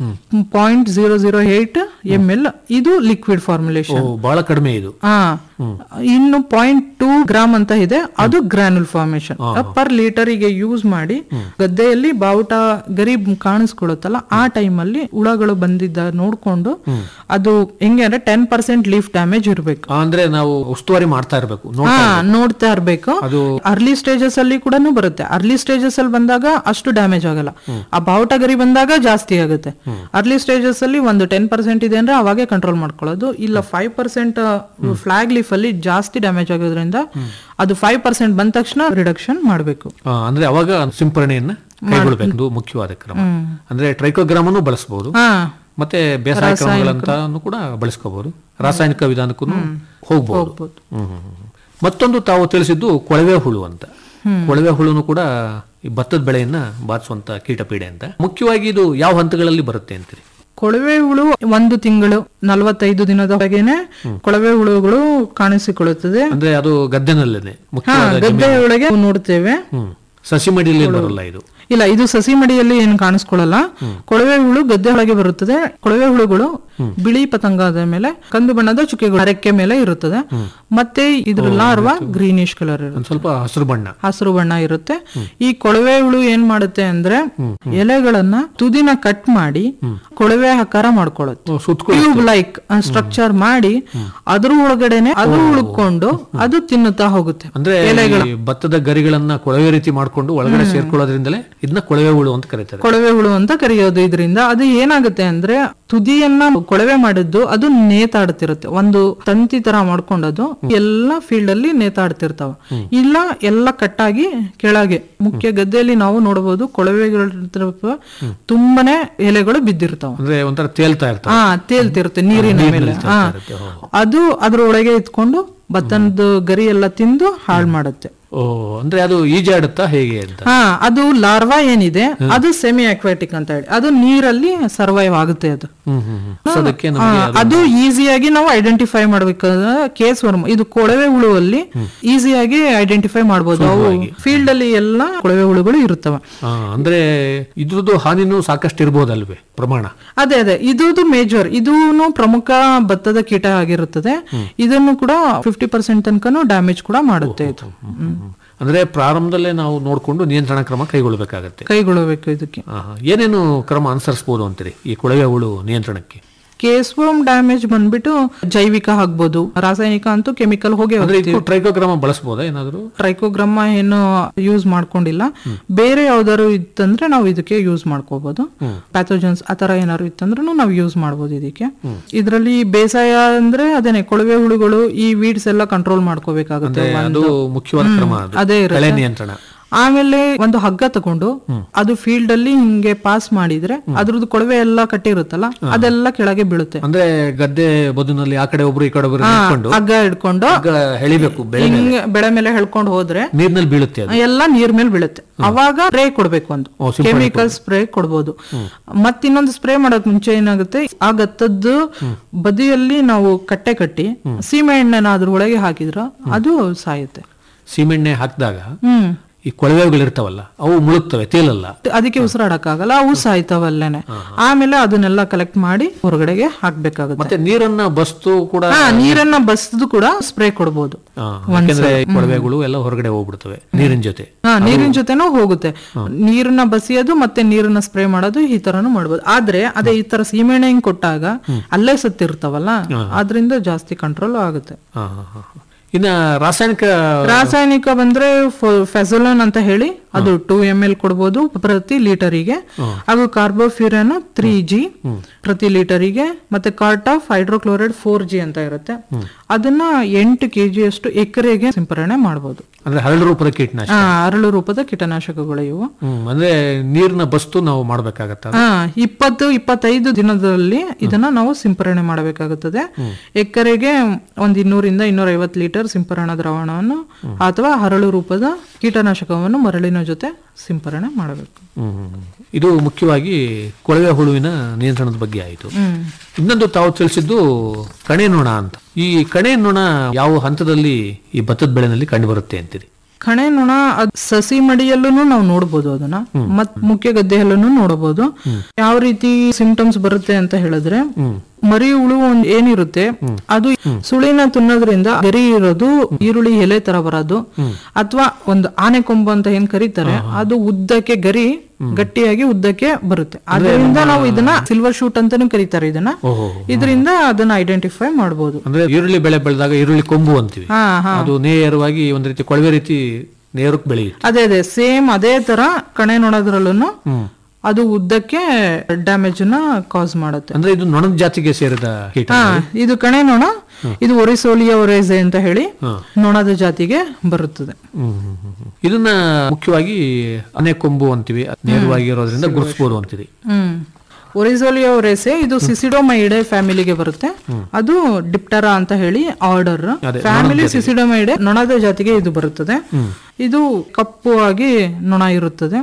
point zero zero eight M L ಇದು ಲಿಕ್ವಿಡ್ ಓ ಫಾರ್ಮುಲೇಷನ್ ಬಹಳ ಕಡಿಮೆ ಇದು ಹಾ ಇನ್ನು ಪಾಯಿಂಟ್ ಟೂ ಗ್ರಾಮ್ ಅಂತ ಇದೆ ಅದು ಗ್ರಾನ್ಯುಲ್ ಫಾರ್ಮೇಶನ್ ಪರ್ ಲೀಟರ್ ಗೆ ಯೂಸ್ ಮಾಡಿ ಗದ್ದೆಯಲ್ಲಿ ಬಾವುಟ ಗರಿ ಕಾಣಿಸ್ಕೊಳ್ಳುತ್ತಲ್ಲ ಆ ಟೈಮ್ ಅಲ್ಲಿ ಹುಳಗಳು ಬಂದಿದ್ದ ನೋಡ್ಕೊಂಡು ಅದು ಹೆಂಗೆ ಅಂದ್ರೆ ಟೆನ್ ಪರ್ಸೆಂಟ್ ಲೀಫ್ ಡ್ಯಾಮೇಜ್ ಇರಬೇಕು ಆ, ಅಂದ್ರೆ ನಾವು ಉಸ್ತುವಾರಿ ಮಾಡ್ತಾ ಇರ್ಬೇಕು ನೋಡ್- ಹಾ ನೋಡ್ತಾ ಇರ್ಬೇಕು ಅದು ಅರ್ಲಿ ಸ್ಟೇಜಸ್ ಅಲ್ಲಿ ಕೂಡ ಬರುತ್ತೆ ಅರ್ಲಿ ಸ್ಟೇಜಸ್ ಅಲ್ಲಿ ಬಂದಾಗ ಅಷ್ಟು ಡ್ಯಾಮೇಜ್ ಆಗಲ್ಲ ಆ ಬಾವುಟ ಗರಿ ಬಂದಾಗ ಜಾಸ್ತಿ ಆಗುತ್ತೆ ಅರ್ಲಿ ಸ್ಟೇಜಸ್ ಅಲ್ಲಿ ಒಂದು ಟೆನ್ ಪರ್ಸೆಂಟ್ ಇದೆ ಅಂದ್ರೆ ಅವಾಗೆ ಕಂಟ್ರೋಲ್ ಮಾಡ್ಕೊಳ್ಳೋದು ಇಲ್ಲ ಫೈವ್ ಪರ್ಸೆಂಟ್ ಫ್ಲಾಗ್ ಲೀಫ್ ಅಲ್ಲಿ ಜಾಸ್ತಿ ಡ್ಯಾಮೇಜ್ ಆಗೋದ್ರಿಂದ ಅದು ಫೈವ್ ಪರ್ಸೆಂಟ್ ಬಂದ ತಕ್ಷಣ ರಿಡಕ್ಷನ್ ಮಾಡಬೇಕು ಆ, ಅಂದ್ರೆ ಅವಾಗ ಸಿಂಪರಣೆಯನ್ನ ಕೈಗೊಳ್ಬೇಕು ಇದು ಮುಖ್ಯವಾದ ಕ್ರಮ ಅಂದ್ರೆ ಟ್ರೈಕೋಗ್ರಾಮನು ಬಳಸಬಹುದು ಹಾ ಮತ್ತೆ ಬೇಸಾಯ ಕ್ರಮಗಳಂತಾನು ಕೂಡ ಬಳಸ್ಕೋಬಹುದು ರಾಸಾಯನಿಕ ವಿಧಾನಕ್ಕೂ ಹೋಗ್ಬಹುದು ಹ್ಮ್, ಹ್ಮ್, ಹ್ಮ್. ಮತ್ತೊಂದು ತಾವು ತಿಳಿಸಿದ್ದು ಕೊಳವೆ ಹುಳು ಅಂತ ಕೊಳವೆ ಹುಳುನು ಕೂಡ ಈ ಭತ್ತದ ಬೆಳೆಯನ್ನ ಬಾಧಿಸುವಂತ ಕೀಟಪೀಡೆ ಅಂತ ಮುಖ್ಯವಾಗಿ ಇದು ಯಾವ ಹಂತಗಳಲ್ಲಿ ಬರುತ್ತೆ ಅಂತೀರಿ ಕೊಳವೆ ಹುಳು ಒಂದು ತಿಂಗಳು ನಲವತ್ತೈದು ದಿನದವರೆಗೇನೆ ಕೊಳವೆ ಹುಳುಗಳು ಕಾಣಿಸಿಕೊಳ್ಳುತ್ತದೆ ಅಂದ್ರೆ ಅದು ಗದ್ದೆನಲ್ಲೇನೆ ಹಾ ಮುಖ್ಯವಾದ ಗದ್ದೆ ಒಳಗೆ ನೋಡ್ತೇವೆ ಹ್ಮ್ ಸಸಿ ಮಡಿಯಲ್ಲಿ ಏನ್ ಬರಲ್ಲ ಇದು ಇಲ್ಲ ಇದು ಸಸಿ ಮಡಿಯಲ್ಲಿ ಏನು ಕಾಣಿಸ್ಕೊಳ್ಳಲ್ಲ ಕೊಳವೆ ಹುಳು ಗದ್ದೆ ಒಳಗೆ ಬರುತ್ತದೆ ಕೊಳವೆ ಹುಳುಗಳು ಬಿಳಿ ಪತಂಗದ ಮೇಲೆ ಕಂದು ಬಣ್ಣದ ಚುಕ್ಕೆಗಳು ರೆಕ್ಕೆ ಮೇಲೆ ಇರುತ್ತದೆ ಮತ್ತೆ ಇದ್ರ ಲಾರ್ವಾ ಗ್ರೀನಿಶ್ ಕಲರ್ ಇರುತ್ತೆ ಒಂದ್ ಸ್ವಲ್ಪ ಹಸಿರು ಬಣ್ಣ ಹಸಿರು ಬಣ್ಣ ಇರುತ್ತೆ ಈ ಕೊಳವೆ ಹುಳು ಏನ್ ಮಾಡುತ್ತೆ ಅಂದ್ರೆ ಎಲೆಗಳನ್ನ ತುದಿನ ಕಟ್ ಮಾಡಿ ಕೊಳವೆ ಆಕಾರ ಮಾಡ್ಕೊಳ್ಳುತ್ತೆ ಓ, ಸುತ್ಕೊ ಟ್ಯೂಬ್ ಲೈಕ್ ಸ್ಟ್ರಕ್ಚರ್ ಮಾಡಿ ಅದ್ರ ಒಳಗಡೆನೆ ಅದು ಉಳ್ಕೊಂಡು ಅದು ತಿನ್ನುತ್ತಾ ಹೋಗುತ್ತೆ ಅಂದ್ರೆ ಈ ಭತ್ತದ ಗರಿಗಳನ್ನ ಕೊಳವೆ ರೀತಿ ಮಾಡ್ಕೊಂಡು ಒಳಗಡೆ ಸೇರ್ಕೊಳ್ಳೋದ್ರಿಂದಲೇ ಇದನ್ನ ಕೊಳವೆ ಹುಳು ಅಂತ ಕರೀತಾರೆ ಕೊಳವೆ ಹುಳು ಅಂತ ಕರೆಯೋದು ಇದರಿಂದ ಅದು ಏನಾಗುತ್ತೆ ಅಂದ್ರೆ ತುದಿಯನ್ನ ಕೊಳವೆ ಮಾಡಿದ್ದು ಅದು ನೇತಾಡ್ತಿರುತ್ತೆ ಒಂದು ತಂತಿ ತರ ಮಾಡ್ಕೊಂಡದು ಎಲ್ಲ ಫೀಲ್ಡ್ ಅಲ್ಲಿ ನೇತಾಡ್ತಿರ್ತಾವ ಇಲ್ಲ ಎಲ್ಲ ಕಟ್ಟಾಗಿ ಕೆಳಗೆ ಮುಖ್ಯ ಗದ್ದೆಯಲ್ಲಿ ನಾವು ನೋಡಬಹುದು ಕೊಳವೆಗಳ ಹತ್ರ ತುಂಬಾನೇ ಎಲೆಗಳು ಬಿದ್ದಿರ್ತಾವ ಅಂದ್ರೆ ಒಂಥರ ತೇಲ್ತಾ ಇರ್ತಾರೆ ಹಾ ತೇಲ್ತಿರುತ್ತೆ ನೀರಿನ ಮೇಲೆ ಹಾ ಅದು ಅದ್ರೊಳಗೆ ಇತ್ಕೊಂಡು ಭತ್ತದ ಗರಿ ಎಲ್ಲ ತಿಂದು ಹಾಳು ಮಾಡುತ್ತೆ ಓ ಅಂದ್ರೆ ಅದು ಈಜಾಡುತ್ತಾ ಹೇಗೆ ಅಂತ ಹಾ ಅದು ಲಾರ್ವಾ ಏನಿದೆ ಅದು ಸೆಮಿ ಅಕ್ವಾಟಿಕ್ ಅಂತ ಹೇಳಿ ಅದು ನೀರಲ್ಲಿ ಸರ್ವೈವ್ ಆಗುತ್ತೆ ಅದು ಹ್ಮ್ ಹ್ಮ್ ಹ್ಮ್ ಸೊ ಅದಕ್ಕೆ ಆ, ನಮಗೆ ಅದು ಈಸಿಯಾಗಿ ನಾವು ಐಡೆಂಟಿಫೈ ಮಾಡ್ಬೇಕಾದ್ರೆ ಕೇಸ್ ವರ್ಮ್ ಇದು ಕೊಳವೆ ಹುಳುವಲ್ಲಿ ಈಸಿಯಾಗಿ ಐಡೆಂಟಿಫೈ ಮಾಡಬಹುದು ಅವು ಫೀಲ್ಡ್ ಅಲ್ಲಿ ಎಲ್ಲ ಕೊಳವೆ ಹುಳುಗಳು ಇರುತ್ತವೆ ಆ, ಅಂದ್ರೆ ಇದ್ರದ್ದು ಹಾನಿನೂ ಸಾಕಷ್ಟು ಇರ್ಬೋದಲ್ವೇ ಪ್ರಮಾಣ ಅದೇ ಅದೇ ಇದು ಮೇಜರ್ ಇದೂನು ಪ್ರಮುಖ ಭತ್ತದ ಕೀಟ ಆಗಿರುತ್ತದೆ ಇದನ್ನು ಕೂಡ ಫಿಫ್ಟಿ ಪರ್ಸೆಂಟ್ ತನಕನೂ ಡ್ಯಾಮೇಜ್ ಕೂಡ ಮಾಡುತ್ತೆ ಇದು ಹ್ಮ್. ಅಂದ್ರೆ ಪ್ರಾರಂಭದಲ್ಲೇ ನಾವು ನೋಡ್ಕೊಂಡು ನಿಯಂತ್ರಣ ಕ್ರಮ ಕೈಗೊಳ್ಳಬೇಕಾಗತ್ತೆ ಕೈಗೊಳ್ಳಬೇಕು ಇದಕ್ಕೆ ಆಹಾ. ಏನೇನು ಕ್ರಮ ಅನುಸರಿಸಬಹುದು ಅಂತೀರಿ ಈ ಕೊಳವೆ ಹುಳು ನಿಯಂತ್ರಣಕ್ಕೆ ಕೇಸ್ ವರ್ಮ್ ಡ್ಯಾಮೇಜ್ ಬಂದ್ಬಿಟ್ಟು ಜೈವಿಕ ಆಗ್ಬೋದು ರಾಸಾಯನಿಕ ಅಂತೂ ಕೆಮಿಕಲ್ ಹೋಗಿ ಅಂದ್ರೆ ಇದಕ್ಕೂ ಟ್ರೈಕೋಗ್ರಾಮ ಬಳಸಬಹುದಾ ಏನಾದ್ರು ಟ್ರೈಕೋಗ್ರಮ್ಮ ಏನು ಯೂಸ್ ಮಾಡ್ಕೊಂಡಿಲ್ಲ ಬೇರೆ ಯಾವ್ದಾದ್ರು ಇತ್ತಂದ್ರೆ ನಾವು ಇದಕ್ಕೆ ಯೂಸ್ ಮಾಡ್ಕೋಬಹುದು ಪ್ಯಾಥೋಜನ್ಸ್ ಆತರ ಏನಾದ್ರು ಇತ್ತಂದ್ರೂ ನಾವು ಯೂಸ್ ಮಾಡ್ಬೋದು ಇದಕ್ಕೆ ಇದರಲ್ಲಿ ಬೇಸಾಯ ಅಂದ್ರೆ ಅದೇನೆ ಕೊಳವೆ ಹುಳುಗಳು ಈ ವೀಡ್ಸ್ ಎಲ್ಲ ಕಂಟ್ರೋಲ್ ಮಾಡ್ಕೋಬೇಕಾಗುತ್ತೆ ಅದು ಮುಖ್ಯವಾದ ಕ್ರಮ ಅದು ಅದೇ ಇರುತ್ತೆ. ಕಳೆ ನಿಯಂತ್ರಣ ಆಮೇಲೆ ಒಂದು ಹಗ್ಗ ತಗೊಂಡು ಅದು ಫೀಲ್ಡ್ ಅಲ್ಲಿ ಹಿಂಗೆ ಪಾಸ್ ಮಾಡಿದ್ರೆ ಅದ್ರದ್ದು ಕೊಳವೆ ಎಲ್ಲ ಕಟ್ಟಿರುತ್ತಲ್ಲ ಅದೆಲ್ಲ ಕೆಳಗೆ ಬೀಳುತ್ತೆ ಅಂದ್ರೆ ಗದ್ದೆ ಬದುನಲ್ಲಿ ಆ ಕಡೆ ಒಬ್ರು ಈ ಕಡೆ ಒಬ್ರು ನಿಂತ್ಕೊಂಡು ಹಗ್ಗ ಹಿಡ್ಕೊಂಡು ಹಗ್ಗ ಎಳಿಬೇಕು ಬೆಳೆ ಹಿಂಗೆ ಬೆಳೆ ಮೇಲೆ ಹೇಳ್ಕೊಂಡು ಹೋದ್ರೆ ನೀರ್ನಲ್ಲಿ ಬೀಳುತ್ತೆ ಅದು ಎಲ್ಲ ನೀರ್ ಮೇಲೆ ಬೀಳುತ್ತೆ ಅವಾಗ ಸ್ಪ್ರೇ ಕೊಡ್ಬೇಕು ಒಂದು ಓ, ಸಿಂಪಡಣೆ ಕೆಮಿಕಲ್ ಸ್ಪ್ರೇ ಕೊಡ್ಬೋದು ಮತ್ತಿನ್ನೊಂದು ಸ್ಪ್ರೇ ಮಾಡೋಕ್ ಮುಂಚೆ ಏನಾಗುತ್ತೆ ಆ ಗತ್ತದ್ದು ಬದಿಯಲ್ಲಿ ನಾವು ಕಟ್ಟೆ ಕಟ್ಟಿ ಸೀಮೆ ಎಣ್ಣೆನ ಅದ್ರ ಒಳಗೆ ಹಾಕಿದ್ರ ಅದು ಸಾಯುತ್ತೆ ಸೀಮೆಣ್ಣೆ ಹಾಕಿದಾಗ ಹ್ಮ್ ಈ ಕೊಳವೆಗಳಿರ್ತಾವಲ್ಲ ಅವು ಮುಳುಗ್ತವೆ ತೇಲಲ್ಲ ಅದಕ್ಕೆ ಉಸಿರಾಡಕ್ಕಾಗಲ್ಲ ಅವು ಸಾಯ್ತಾವಲ್ಲೇನೆ ಆಮೇಲೆ ಅದನ್ನೆಲ್ಲ ಕಲೆಕ್ಟ್ ಮಾಡಿ ಹೊರಗಡೆಗೆ ಹಾಕ್ಬೇಕಾಗುತ್ತೆ ಮತ್ತೆ ನೀರನ್ನ ಬಸ್ತು ಕೂಡ ಹಾ ನೀರನ್ನ ಬಸ್ದು ಕೂಡ ಸ್ಪ್ರೇ ಕೊಡ್ಬೋದು ಆ, ಯಾಕೆಂದ್ರೆ ಕೊಳವೆಗಳು ಎಲ್ಲ ಹೊರಗಡೆ ಹೋಗ್ಬಿಡ್ತವೆ ನೀರಿನ ಜೊತೆ ಹಾ ನೀರಿನ ಜೊತೆನೂ ಹೋಗುತ್ತೆ ನೀರನ್ನ ಬಸಿಯೋದು ಮತ್ತೆ ನೀರನ್ನ ಸ್ಪ್ರೇ ಮಾಡೋದು ಈ ತರನು ಮಾಡ್ಬೋದು ಆದ್ರೆ ಅದೇ ಈ ತರ ಸೀಮೆಎಣ್ಣೆ ಹಿಂಗ್ ಕೊಟ್ಟಾಗ ಅಲ್ಲೇ ಸತ್ತಿರ್ತಾವಲ್ಲ ಅದ್ರಿಂದ ಜಾಸ್ತಿ ಕಂಟ್ರೋಲ್ ಆಗುತ್ತೆ ಆ, ಆ, ಆ. ಇನ್ನ ರಾಸಾಯನಿಕ ರಾಸಾಯನಿಕ ಬಂದ್ರೆ ಫೆಸಲೋನ್ ಅಂತ ಹೇಳಿ ಅದು ಟೂ ಎಮ್ ಎಲ್ ಕೊಡ್ಬೋದು ಪ್ರತಿ ಲೀಟರಿಗೆ ಹಾಗೂ ಕಾರ್ಬೋಫ್ಯೂರನ್ ತ್ರೀ ಜಿ ಪ್ರತಿ ಲೀಟರಿಗೆ ಮತ್ತೆ cartap hydrochloride four G ಅಂತ ಇರುತ್ತೆ ಅದನ್ನ ಎಂಟು ಕೆಜಿ ಅಷ್ಟು ಎಕರೆಗೆ ಸಿಂಪರಣೆ ಮಾಡಬಹುದು ಅಂದ್ರೆ ಹರಳು ರೂಪದ ಕೀಟನಾಶಕ ಅರಳು ರೂಪದ ಕೀಟನಾಶಕಗಳು ಇವು ಹ್ಮ್ ಅಂದ್ರೆ ನೀರಿನ ಬಸ್ತು ನಾವು ಮಾಡ್ಬೇಕಾಗತ್ತ ಹಾ ಇಪ್ಪತ್ತು ಇಪ್ಪತ್ತೈದು ದಿನದಲ್ಲಿ ಇದನ್ನ ನಾವು ಸಿಂಪರಣೆ ಮಾಡಬೇಕಾಗುತ್ತದೆ ಎಕರೆಗೆ ಒಂದ್ ಇನ್ನೂರಿಂದ ಇನ್ನೂರ ಐವತ್ತು ಲೀಟರ್ ಸಿಂಪರಣಾ ದ್ರಾವಣವನ್ನು ಅಥವಾ ಹರಳು ರೂಪದ ಕೀಟನಾಶಕವನ್ನು ಮರಳಿನ ಜೊತೆ ಸಿಂಪರಣೆ ಮಾಡಬೇಕು ಹ್ಮ್ ಹ್ಮ್, ಹ್ಮ್. ಇದು ಮುಖ್ಯವಾಗಿ ಕೊಳವೆ ಹುಳುವಿನ ನಿಯಂತ್ರಣದ ಬಗ್ಗೆ ಆಯಿತು ಹ್ಮ್ ಇನ್ನೊಂದು ತಾವು ತಿಳಿಸಿದ್ದು ಕಣೆ ನೊಣ ಅಂತ ಈ ಕಣೆ ನೊಣ ಯಾವ ಹಂತದಲ್ಲಿ ಈ ಭತ್ತದ ಬೆಳೆನಲ್ಲಿ ಕಂಡು ಬರುತ್ತೆ ಅಂತೀರಿ ಕಣೆ ನೊಣ ಅದ್ ಸಸಿ ಮಡಿಯಲ್ಲೂ ನಾವು ನೋಡಬಹುದು ಅದನ್ನ ಮತ್ ಮುಖ್ಯ ಗದ್ದೆಯಲ್ಲೂ ನೋಡಬಹುದು ಯಾವ ರೀತಿ ಸಿಂಪ್ಟಮ್ಸ್ ಬರುತ್ತೆ ಅಂತ ಹೇಳಿದ್ರೆ ಮರಿ ಹುಳು ಒಂದ್ ಏನಿರುತ್ತೆ ಅದು ಸುಳಿನ ತಿನ್ನೋದ್ರಿಂದ ಗರಿ ಇರೋದು ಈರುಳ್ಳಿ ಎಲೆ ತರ ಬರೋದು ಅಥವಾ ಒಂದು ಆನೆ ಕೊಂಬು ಅಂತ ಏನ್ ಕರೀತಾರೆ ಅದು ಉದ್ದಕ್ಕೆ ಗರಿ ಗಟ್ಟಿಯಾಗಿ ಉದ್ದಕ್ಕೆ ಬರುತ್ತೆ ಅದರಿಂದ ನಾವು ಇದನ್ನ ಸಿಲ್ವರ್ ಶೂಟ್ ಅಂತಾನು ಕರೀತಾರೆ ಇದನ್ನ ಓಹೋ ಇದರಿಂದ ಅದನ್ನ ಐಡೆಂಟಿಫೈ ಮಾಡಬಹುದು ಅಂದ್ರೆ ಈರುಳ್ಳಿ ಬೆಳೆ ಬೆಳೆದಾಗ ಈರುಳ್ಳಿ ಕೊಂಬು ಅಂತೀವಿ ಹಾ ಹಾ ಅದು ನೇರವಾಗಿ ಒಂದ್ ರೀತಿ ಕೊಳವೆ ರೀತಿ ನೇರಕ್ಕೆ ಬೆಳೆಯುತ್ತೆ ಅದೇ ಅದೇ ಸೇಮ್ ಅದೇ ತರ ಕಣೆ ನೋಡೋದ್ರಲ್ಲೂ ಅದು ಉದ್ದಕ್ಕೆ ಡ್ಯಾಮೇಜ್ ನ ಕಾಸ್ ಮಾಡುತ್ತೆ ಅಂದ್ರೆ ಇದು ನೊಣದ ಜಾತಿಗೆ ಸೇರಿದ ಕೀಟ ಹಾ ಇದು ಕಣೆ ನೊಣ ಇದು ಒರಿಸೋಲಿಯ ಒರೇಸೆ ಅಂತ ಹೇಳಿ ನೊಣದ ಜಾತಿಗೆ ಬರುತ್ತದೆ ಹ್ಮ್, ಹ್ಮ್, ಹ್ಮ್, ಹ್ಮ್. ಇದನ್ನ ಮುಖ್ಯವಾಗಿ ಆನೆ ಕೊಂಬು ಅಂತೀವಿ ಅದ್ ನೇರವಾಗಿ ಇರೋದ್ರಿಂದ ಗುರುತಿಸಬಹುದು ಅಂತೀರಿ ಹ್ಮ್ ಒರಿಸೋಲಿಯ ಒರೇಸೆ ಇದು ಸಿಸಿಡೋಮೈಡೆ ಫ್ಯಾಮಿಲಿಗೆ ಬರುತ್ತೆ ಅದು ಡಿಪ್ಟರಾ ಅಂತ ಹೇಳಿ ಆರ್ಡರ್ ಫ್ಯಾಮಿಲಿ ಸಿಸಿಡೋಮೈಡೆ ನೊಣದ ಜಾತಿಗೆ ಇದು ಬರುತ್ತದೆ ಇದು ಕಪ್ಪು ಆಗಿ ನೊಣ ಇರುತ್ತದೆ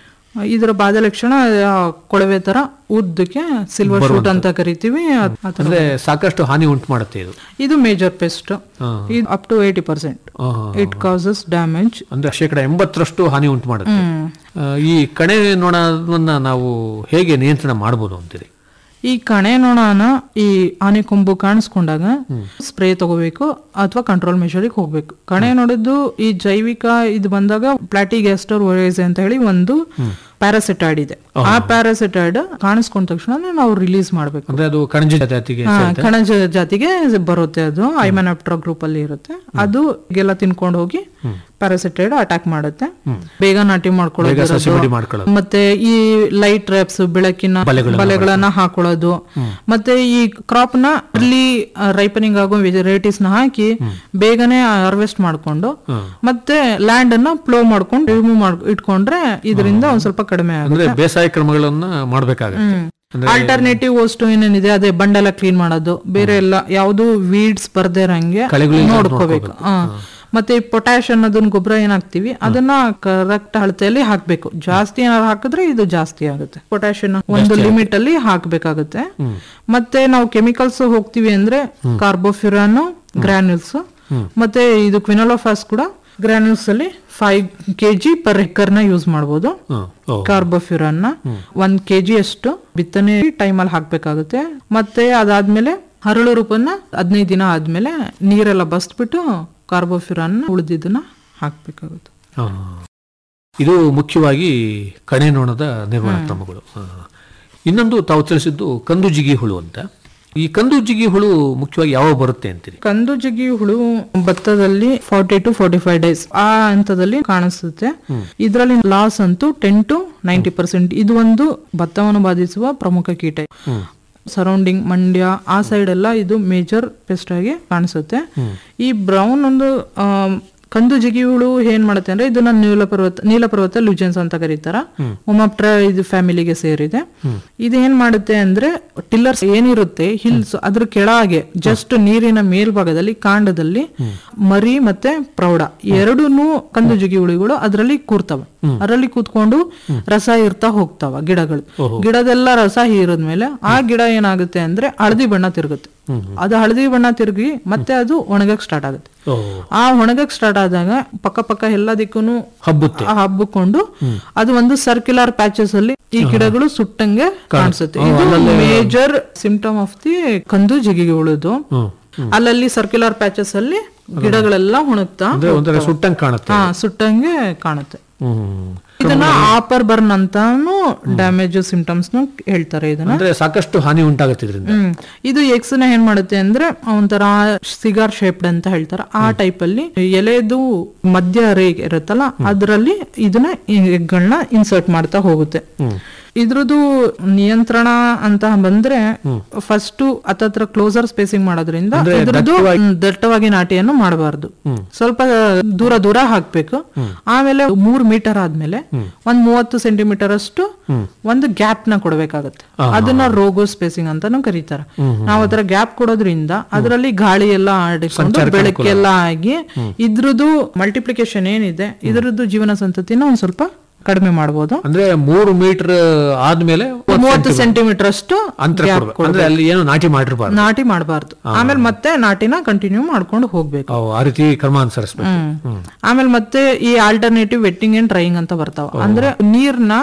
ಇದರ ಬಾಧ ಲಕ್ಷಣ ಆ, ಕೊಳವೆ ತರ ಉದ್ದಕ್ಕೆ ಸಿಲ್ವರ್ ಶೂಟ್ ಅಂತ ಕರಿತೀವಿ ಅದ್- ಆ ತರ. ಅಂದ್ರೆ ಸಾಕಷ್ಟು ಹಾನಿ ಉಂಟು ಮಾಡುತ್ತೆ ಇದು ಇದು ಮೇಜರ್ ಪೆಸ್ಟ್ ಇದು up to eighty percent ah, it causes damage ಅಂದ್ರೆ ಶೇಕಡ ಎಂಬತ್ತರಷ್ಟು ಹಾನಿ ಉಂಟು ಮಾಡುತ್ತೆ ಆ, ಈ ಕಣೆ ನೊಣವನ್ನ ನಾವು ಹೇಗೆ ನಿಯಂತ್ರಣ ಮಾಡಬಹುದು ಅಂತೀರಿ ಈ ಕಣೆ ನೊಣನ ಈ ಆನೆ ಕೊಂಬು ಕಾಣಿಸ್ಕೊಂಡಾಗ ಸ್ಪ್ರೇ ತಗೋಬೇಕು ಅಥವಾ ಕಂಟ್ರೋಲ್ ಮೆಷರಿಗೆ ಹೋಗ್ಬೇಕು ಕಣೆ ನೋಡಿದ್ದು ಈ ಜೈವಿಕ ಇದು ಬಂದಾಗ ಪ್ಲಾಟಿಗ್ಯಾಸ್ಟರ್ ಒರೇಸ್ ಅಂತ ಹೇಳಿ ಒಂದು ಪ್ಯಾರಾಸಿಟಾಯ್ಡ್ ಇದೆ ಆ ಪ್ಯಾರಾಸಿಟಾಯ್ಡ್ ಕಾಣಿಸ್ಕೊಂಡ ತಕ್ಷಣ ನಾವು ರಿಲೀಸ್ ಮಾಡ್ಬೇಕು ಅಂದ್ರೆ ಅದು ಕಣಜ ಜಾತಿಗೆ ಹಾ, ಕಣಜ ಜಾತಿಗೆ ಬರುತ್ತೆ ಅದು ಐಮನಾಪ್ಟ್ರಾ ಗ್ರೂಪ್ ಅಲ್ಲಿ ಇರುತ್ತೆ ಅದು ಎಲ್ಲ ತಿನ್ಕೊಂಡು ಹೋಗಿ ಪ್ಯಾರಾಸಿಟೈಡ್ ಅಟ್ಯಾಕ್ ಮಾಡುತ್ತೆ ಬೇಗ ನಾಟಿ ಮಾಡ್ಕೊಳ್ಳೋದು ಸಸಿ ಮಡಿ ಮಾಡ್ಕೊಳ್ಳೋದು ಮತ್ತೆ ಈ ಲೈಟ್ ಟ್ರ್ಯಾಪ್ಸ್ ಬೆಳಕಿನ ಬಲೆಗಳನ್ನ ಬಲೆಗಳನ್ನ ಹಾಕೊಳ್ಳೋದು ಮತ್ತೆ ಈ ಕ್ರಾಪ್ ನ ಅರ್ಲಿ ರೈಪನಿಂಗ್ ಆಗೋ ವೆರೈಟೀಸ್ ನ ಹಾಕಿ ಬೇಗನೆ ಹಾರ್ವೆಸ್ಟ್ ಮಾಡ್ಕೊಂಡು ಮತ್ತೆ ಲ್ಯಾಂಡ್ ಅನ್ನ ಪ್ಲೋ ಮಾಡ್ಕೊಂಡು ರಿಮೂವ್ ಮಾಡ್ ಇಟ್ಕೊಂಡ್ರೆ ಇದರಿಂದ ಒಂದ್ ಸ್ವಲ್ಪ ಕಡಿಮೆ ಆಗುತ್ತೆ ಅಂದ್ರೆ ಬೇಸಾಯ ಕ್ರಮಗಳನ್ನ ಮಾಡ್ಬೇಕಾಗತ್ತೆ ಆಲ್ಟರ್ನೇಟಿವ್ ವಸ್ತು ಏನೇನಿದೆ ಅದೇ ಬಂಡೆಲ್ಲ ಕ್ಲೀನ್ ಮಾಡೋದು ಬೇರೆ ಎಲ್ಲ ಯಾವ್ದು ವೀಡ್ಸ್ ಬರ್ದೇ ಇರಂಗೆ ಕಳೆಗಳಿಂದ ನೋಡ್ಕೋಬೇಕು ಹಾ. ಮತ್ತೆ ಪೊಟ್ಯಾಶ್ ಅನ್ನೋದನ್ನ ಗೊಬ್ಬರ ಏನ್ ಹಾಕ್ತಿವಿ ಅದನ್ನ ಕರೆಕ್ಟ್ ಅಳತೆಯಲ್ಲಿ ಹಾಕ್ಬೇಕು ಜಾಸ್ತಿ ಏನಾದ್ರು ಹಾಕಿದ್ರೆ ಇದು ಜಾಸ್ತಿ ಆಗುತ್ತೆ ಪೊಟ್ಯಾಶ್ ಒಂದು ಲಿಮಿಟ್ ಅಲ್ಲಿ ಹಾಕ್ಬೇಕಾಗುತ್ತೆ ಮತ್ತೆ ನಾವು ಕೆಮಿಕಲ್ಸ್ ಹೋಗ್ತಿವಿ ಅಂದ್ರೆ ಕಾರ್ಬೋಫ್ಯುರಾನ್ ಗ್ರಾನ್ಯೂಲ್ಸ್ ಮತ್ತೆ ಇದು ಕ್ವಿನೋಲೋಫಾಸ್ ಕೂಡ ಗ್ರಾನ್ಯೂಲ್ಸ್ ಅಲ್ಲಿ ಫೈವ್ ಕೆಜಿ ಪರ್ ಎಕರ್ ನ ಯೂಸ್ ಮಾಡಬಹುದು ಹ್ಮ್. ಓ. ಕಾರ್ಬೋಫ್ಯೂರನ್ ನ ಒಂದ್ ಕೆಜಿ ಅಷ್ಟು ಬಿತ್ತನೆ ಟೈಮ್ ಅಲ್ಲಿ ಹಾಕ್ಬೇಕಾಗುತ್ತೆ ಮತ್ತೆ ಅದಾದ್ಮೇಲೆ ಹರಳು ರೂಪನ್ನ ಹದಿನೈದು ದಿನ ಆದ್ಮೇಲೆ ನೀರೆಲ್ಲ ಬಸ್ಬಿಟ್ಟು ಕಾರ್ಬೋಫ್ಯೂರನ್ ಉಳಿದಿದ್ದನ್ನ ಹಾಕ್ಬೇಕಾಗುತ್ತೆ ಆ. ಇದು ಮುಖ್ಯವಾಗಿ ಕಣೆ ನೊಣದ ನಿರ್ವಹಣಾ ಕ್ರಮಗಳು ಆ. ಇನ್ನೊಂದು ತಾವು ತಿಳಿಸಿದ್ದು ಕಂದು ಜಿಗಿ ಹುಳು ಅಂತ ಈ ಕಂದು ಜಿಗಿ ಹುಳು ಮುಖ್ಯವಾಗಿ ಯಾವಾಗ ಬರುತ್ತೆ ಅಂತೀರಿ ಕಂದು ಜಿಗಿ ಹುಳು ಭತ್ತದಲ್ಲಿ forty to forty five days ಆ ಹಂತದಲ್ಲಿ ಕಾಣಿಸುತ್ತೆ ಇದರಲ್ಲಿ ಲಾಸ್ ಅಂತೂ ಟೆನ್ ಟು ನೈಂಟಿ ಪರ್ಸೆಂಟ್ ಇದು ಒಂದು ಭತ್ತವನ್ನು ಬಾಧಿಸುವ ಪ್ರಮುಖ ಕೀಟ ಸರೌಂಡಿಂಗ್ ಮಂಡ್ಯ ಆ ಸೈಡ್ ಎಲ್ಲ ಇದು ಮೇಜರ್ ಪೆಸ್ಟ್ ಆಗಿ ಕಾಣಿಸುತ್ತೆ ಈ ಬ್ರೌನ್ ಒಂದು ಆಮ್, ಕಂದು ಜಿಗಿ ಹುಳು ಏನ್ ಮಾಡುತ್ತೆ ಅಂದ್ರೆ ಇದನ್ನ ನೀಲ ಪರ್ವತ ನೀಲ ಪರ್ವತ ಲುಜೆನ್ಸ್ ಅಂತ ಕರೀತಾರ ಒಮಾಪ್ಟ್ರಾ ಇದು ಫ್ಯಾಮಿಲಿಗೆ ಸೇರಿದೆ ಇದು ಏನ್ ಮಾಡುತ್ತೆ ಅಂದ್ರೆ ಟಿಲ್ಲರ್ಸ್ ಏನಿರುತ್ತೆ ಹಿಲ್ಸ್ ಅದ್ರ ಕೆಳಗೆ ಜಸ್ಟ್ ನೀರಿನ ಮೇಲ್ಭಾಗದಲ್ಲಿ ಕಾಂಡದಲ್ಲಿ ಮರಿ ಮತ್ತೆ ಪ್ರೌಢ ಎರಡೂನು ಕಂದು ಜಿಗಿ ಹುಳುಗಳು ಅದರಲ್ಲಿ ಕೂರ್ತವೆ ಅದರಲ್ಲಿ ಕೂತ್ಕೊಂಡು ರಸ ಇರ್ತಾ ಹೋಗ್ತಾವ ಗಿಡಗಳು ಗಿಡದೆಲ್ಲ ರಸ ಹೀರಿದ್ಮೇಲೆ ಆ ಗಿಡ ಏನಾಗುತ್ತೆ ಅಂದ್ರೆ ಹಳದಿ ಬಣ್ಣ ತಿರುಗುತ್ತೆ ಅದು ಹಳದಿ ಬಣ್ಣ ತಿರುಗಿ ಮತ್ತೆ ಅದು ಒಣಗಕ್ ಸ್ಟಾರ್ಟ್ ಆಗುತ್ತೆ ಓಹೋ ಆ ಒಣಗಕ್ ಸ್ಟಾರ್ಟ್ ಆದಾಗ ಪಕ್ಕ ಪಕ್ಕ ಎಲ್ಲ ದಿಕ್ಕೂನು ಹಬ್ಬುತ್ತೆ ಆ ಹಬ್ಬಿಕೊಂಡು ಅದು ಒಂದು ಸರ್ಕ್ಯುಲರ್ ಪ್ಯಾಚಸ್ ಅಲ್ಲಿ ಈ ಗಿಡಗಳು ಸುಟ್ಟಂಗೆ ಕಾಣಿಸುತ್ತೆ ಇದು ಮೇಜರ್ ಸಿಂಪ್ಟಮ್ ಆಫ್ ದಿ ಕಂದು ಜಿಗಿಗೆ ಉಳಿದು ಹ್ಮ್ ಅಲ್ಲಲ್ಲಿ ಸರ್ಕ್ಯುಲರ್ ಪ್ಯಾಚಸ್ ಅಲ್ಲಿ ಗಿಡಗಳೆಲ್ಲ ಒಣಗ್ತಾ ಅಂದ್ರೆ ಒಂಥರ ಸುಟ್ಟಂಗ್ ಕಾಣುತ್ತೆ ಹಾ ಸುಟ್ಟಂಗೆ ಕಾಣುತ್ತೆ ಹ್ಮ್ ಇದನ್ನ ಆಪರ್ ಬರ್ನ್ ಅಂತಾನು ಡ್ಯಾಮೇಜ್ ಸಿಂಪ್ಟಮ್ಸ್ ಹೇಳ್ತಾರೆ ಇದನ್ನ ಅಂದ್ರೆ ಸಾಕಷ್ಟು ಹಾನಿ ಉಂಟಾಗುತ್ತೆ ಇದರಿಂದ ಹ್ಮ್ ಇದು ಎಕ್ಸ್ ನ ಏನ್ ಮಾಡುತ್ತೆ ಅಂದ್ರೆ ಒಂಥರ ಸಿಗಾರ್ ಶೇಪ್ಡ್ ಅಂತ ಹೇಳ್ತಾರೆ ಆ ಟೈಪ್ ಅಲ್ಲಿ ಎಲೆದು ಮಧ್ಯ ರೇಖೆ ಇರುತ್ತಲ್ಲ ಅದ್ರಲ್ಲಿ ಇದನ್ನ ಎಗ್ಗಳನ್ನ ಇನ್ಸರ್ಟ್ ಮಾಡ್ತಾ ಹೋಗುತ್ತೆ ಇದ್ರದ್ದು ನಿಯಂತ್ರಣ ಅಂತ ಬಂದ್ರೆ ಫಸ್ಟ್ ಹತ್ತತ್ರ ಕ್ಲೋಸರ್ ಸ್ಪೇಸಿಂಗ್ ಮಾಡೋದ್ರಿಂದ ಇದ್ರದ್ದು ಹ್ಮ್, ದಟ್ಟವಾಗಿ ನಾಟಿಯನ್ನು ಮಾಡಬಾರ್ದು ಸ್ವಲ್ಪ ದೂರ ದೂರ ಹಾಕ್ಬೇಕು ಆಮೇಲೆ ಮೂರ್ ಮೀಟರ್ ಆದ್ಮೇಲೆ ಒಂದ್ ಮೂವತ್ತು ಸೆಂಟಿಮೀಟರ್ ಅಷ್ಟು ಒಂದು ಗ್ಯಾಪ್ ನ ಕೊಡ್ಬೇಕಾಗತ್ತೆ ಅದನ್ನ ರೋಗೋ ಸ್ಪೇಸಿಂಗ್ ಅಂತಾನು ಕರೀತಾರೆ ನಾವು ಅದರ ಗ್ಯಾಪ್ ಕೊಡೋದ್ರಿಂದ ಅದರಲ್ಲಿ ಗಾಳಿ ಎಲ್ಲ ಆಡಿಕೊಂಡು ಬೆಳಕೆಲ್ಲ ಆಗಿ ಇದ್ರದ್ದು ಮಲ್ಟಿಪ್ಲಿಕೇಶನ್ ಏನಿದೆ ಇದ್ರದ್ದು ಜೀವನ ಸಂತತಿನ ಒಂದ್ ಸ್ವಲ್ಪ ಕಡಿಮೆ ಮಾಡ್ಬೋದು ಅಂದ್ರೆ ಮೂರು ಮೀಟರ್ ಆದ್ಮೇಲೆ ಒಂದ್ ಮೂವತ್ತು ಸೆಂಟಿಮೀಟರ್ ಅಷ್ಟು ಅಂತರ gap ಕೊಡ್ಬೇಕು ಅಂದ್ರೆ ಅಲ್ಲಿ ಏನು ನಾಟಿ ಮಾಡಿರ್ಬಾರ್ದು ನಾಟಿ ಮಾಡಬಾರ್ದು ಆಮೇಲೆ ಮತ್ತೆ ನಾಟಿನ ಕಂಟಿನ್ಯೂ ಮಾಡ್ಕೊಂಡು ಹೋಗ್ಬೇಕು ಅವು ಆ ರೀತಿ ಕ್ರಮ ಅನುಸರಿಸ್ಬೇಕು ಹ್ಮ್ ಆಮೇಲೆ ಮತ್ತೆ ಈ ಆಲ್ಟರ್ನೇಟಿವ್ ವೆಟ್ಟಿಂಗ್ ಅಂಡ್ ಡ್ರೈಯಿಂಗ್ ಅಂತ ಬರ್ತಾವ ಅಂದ್ರೆ ನೀರ್ನ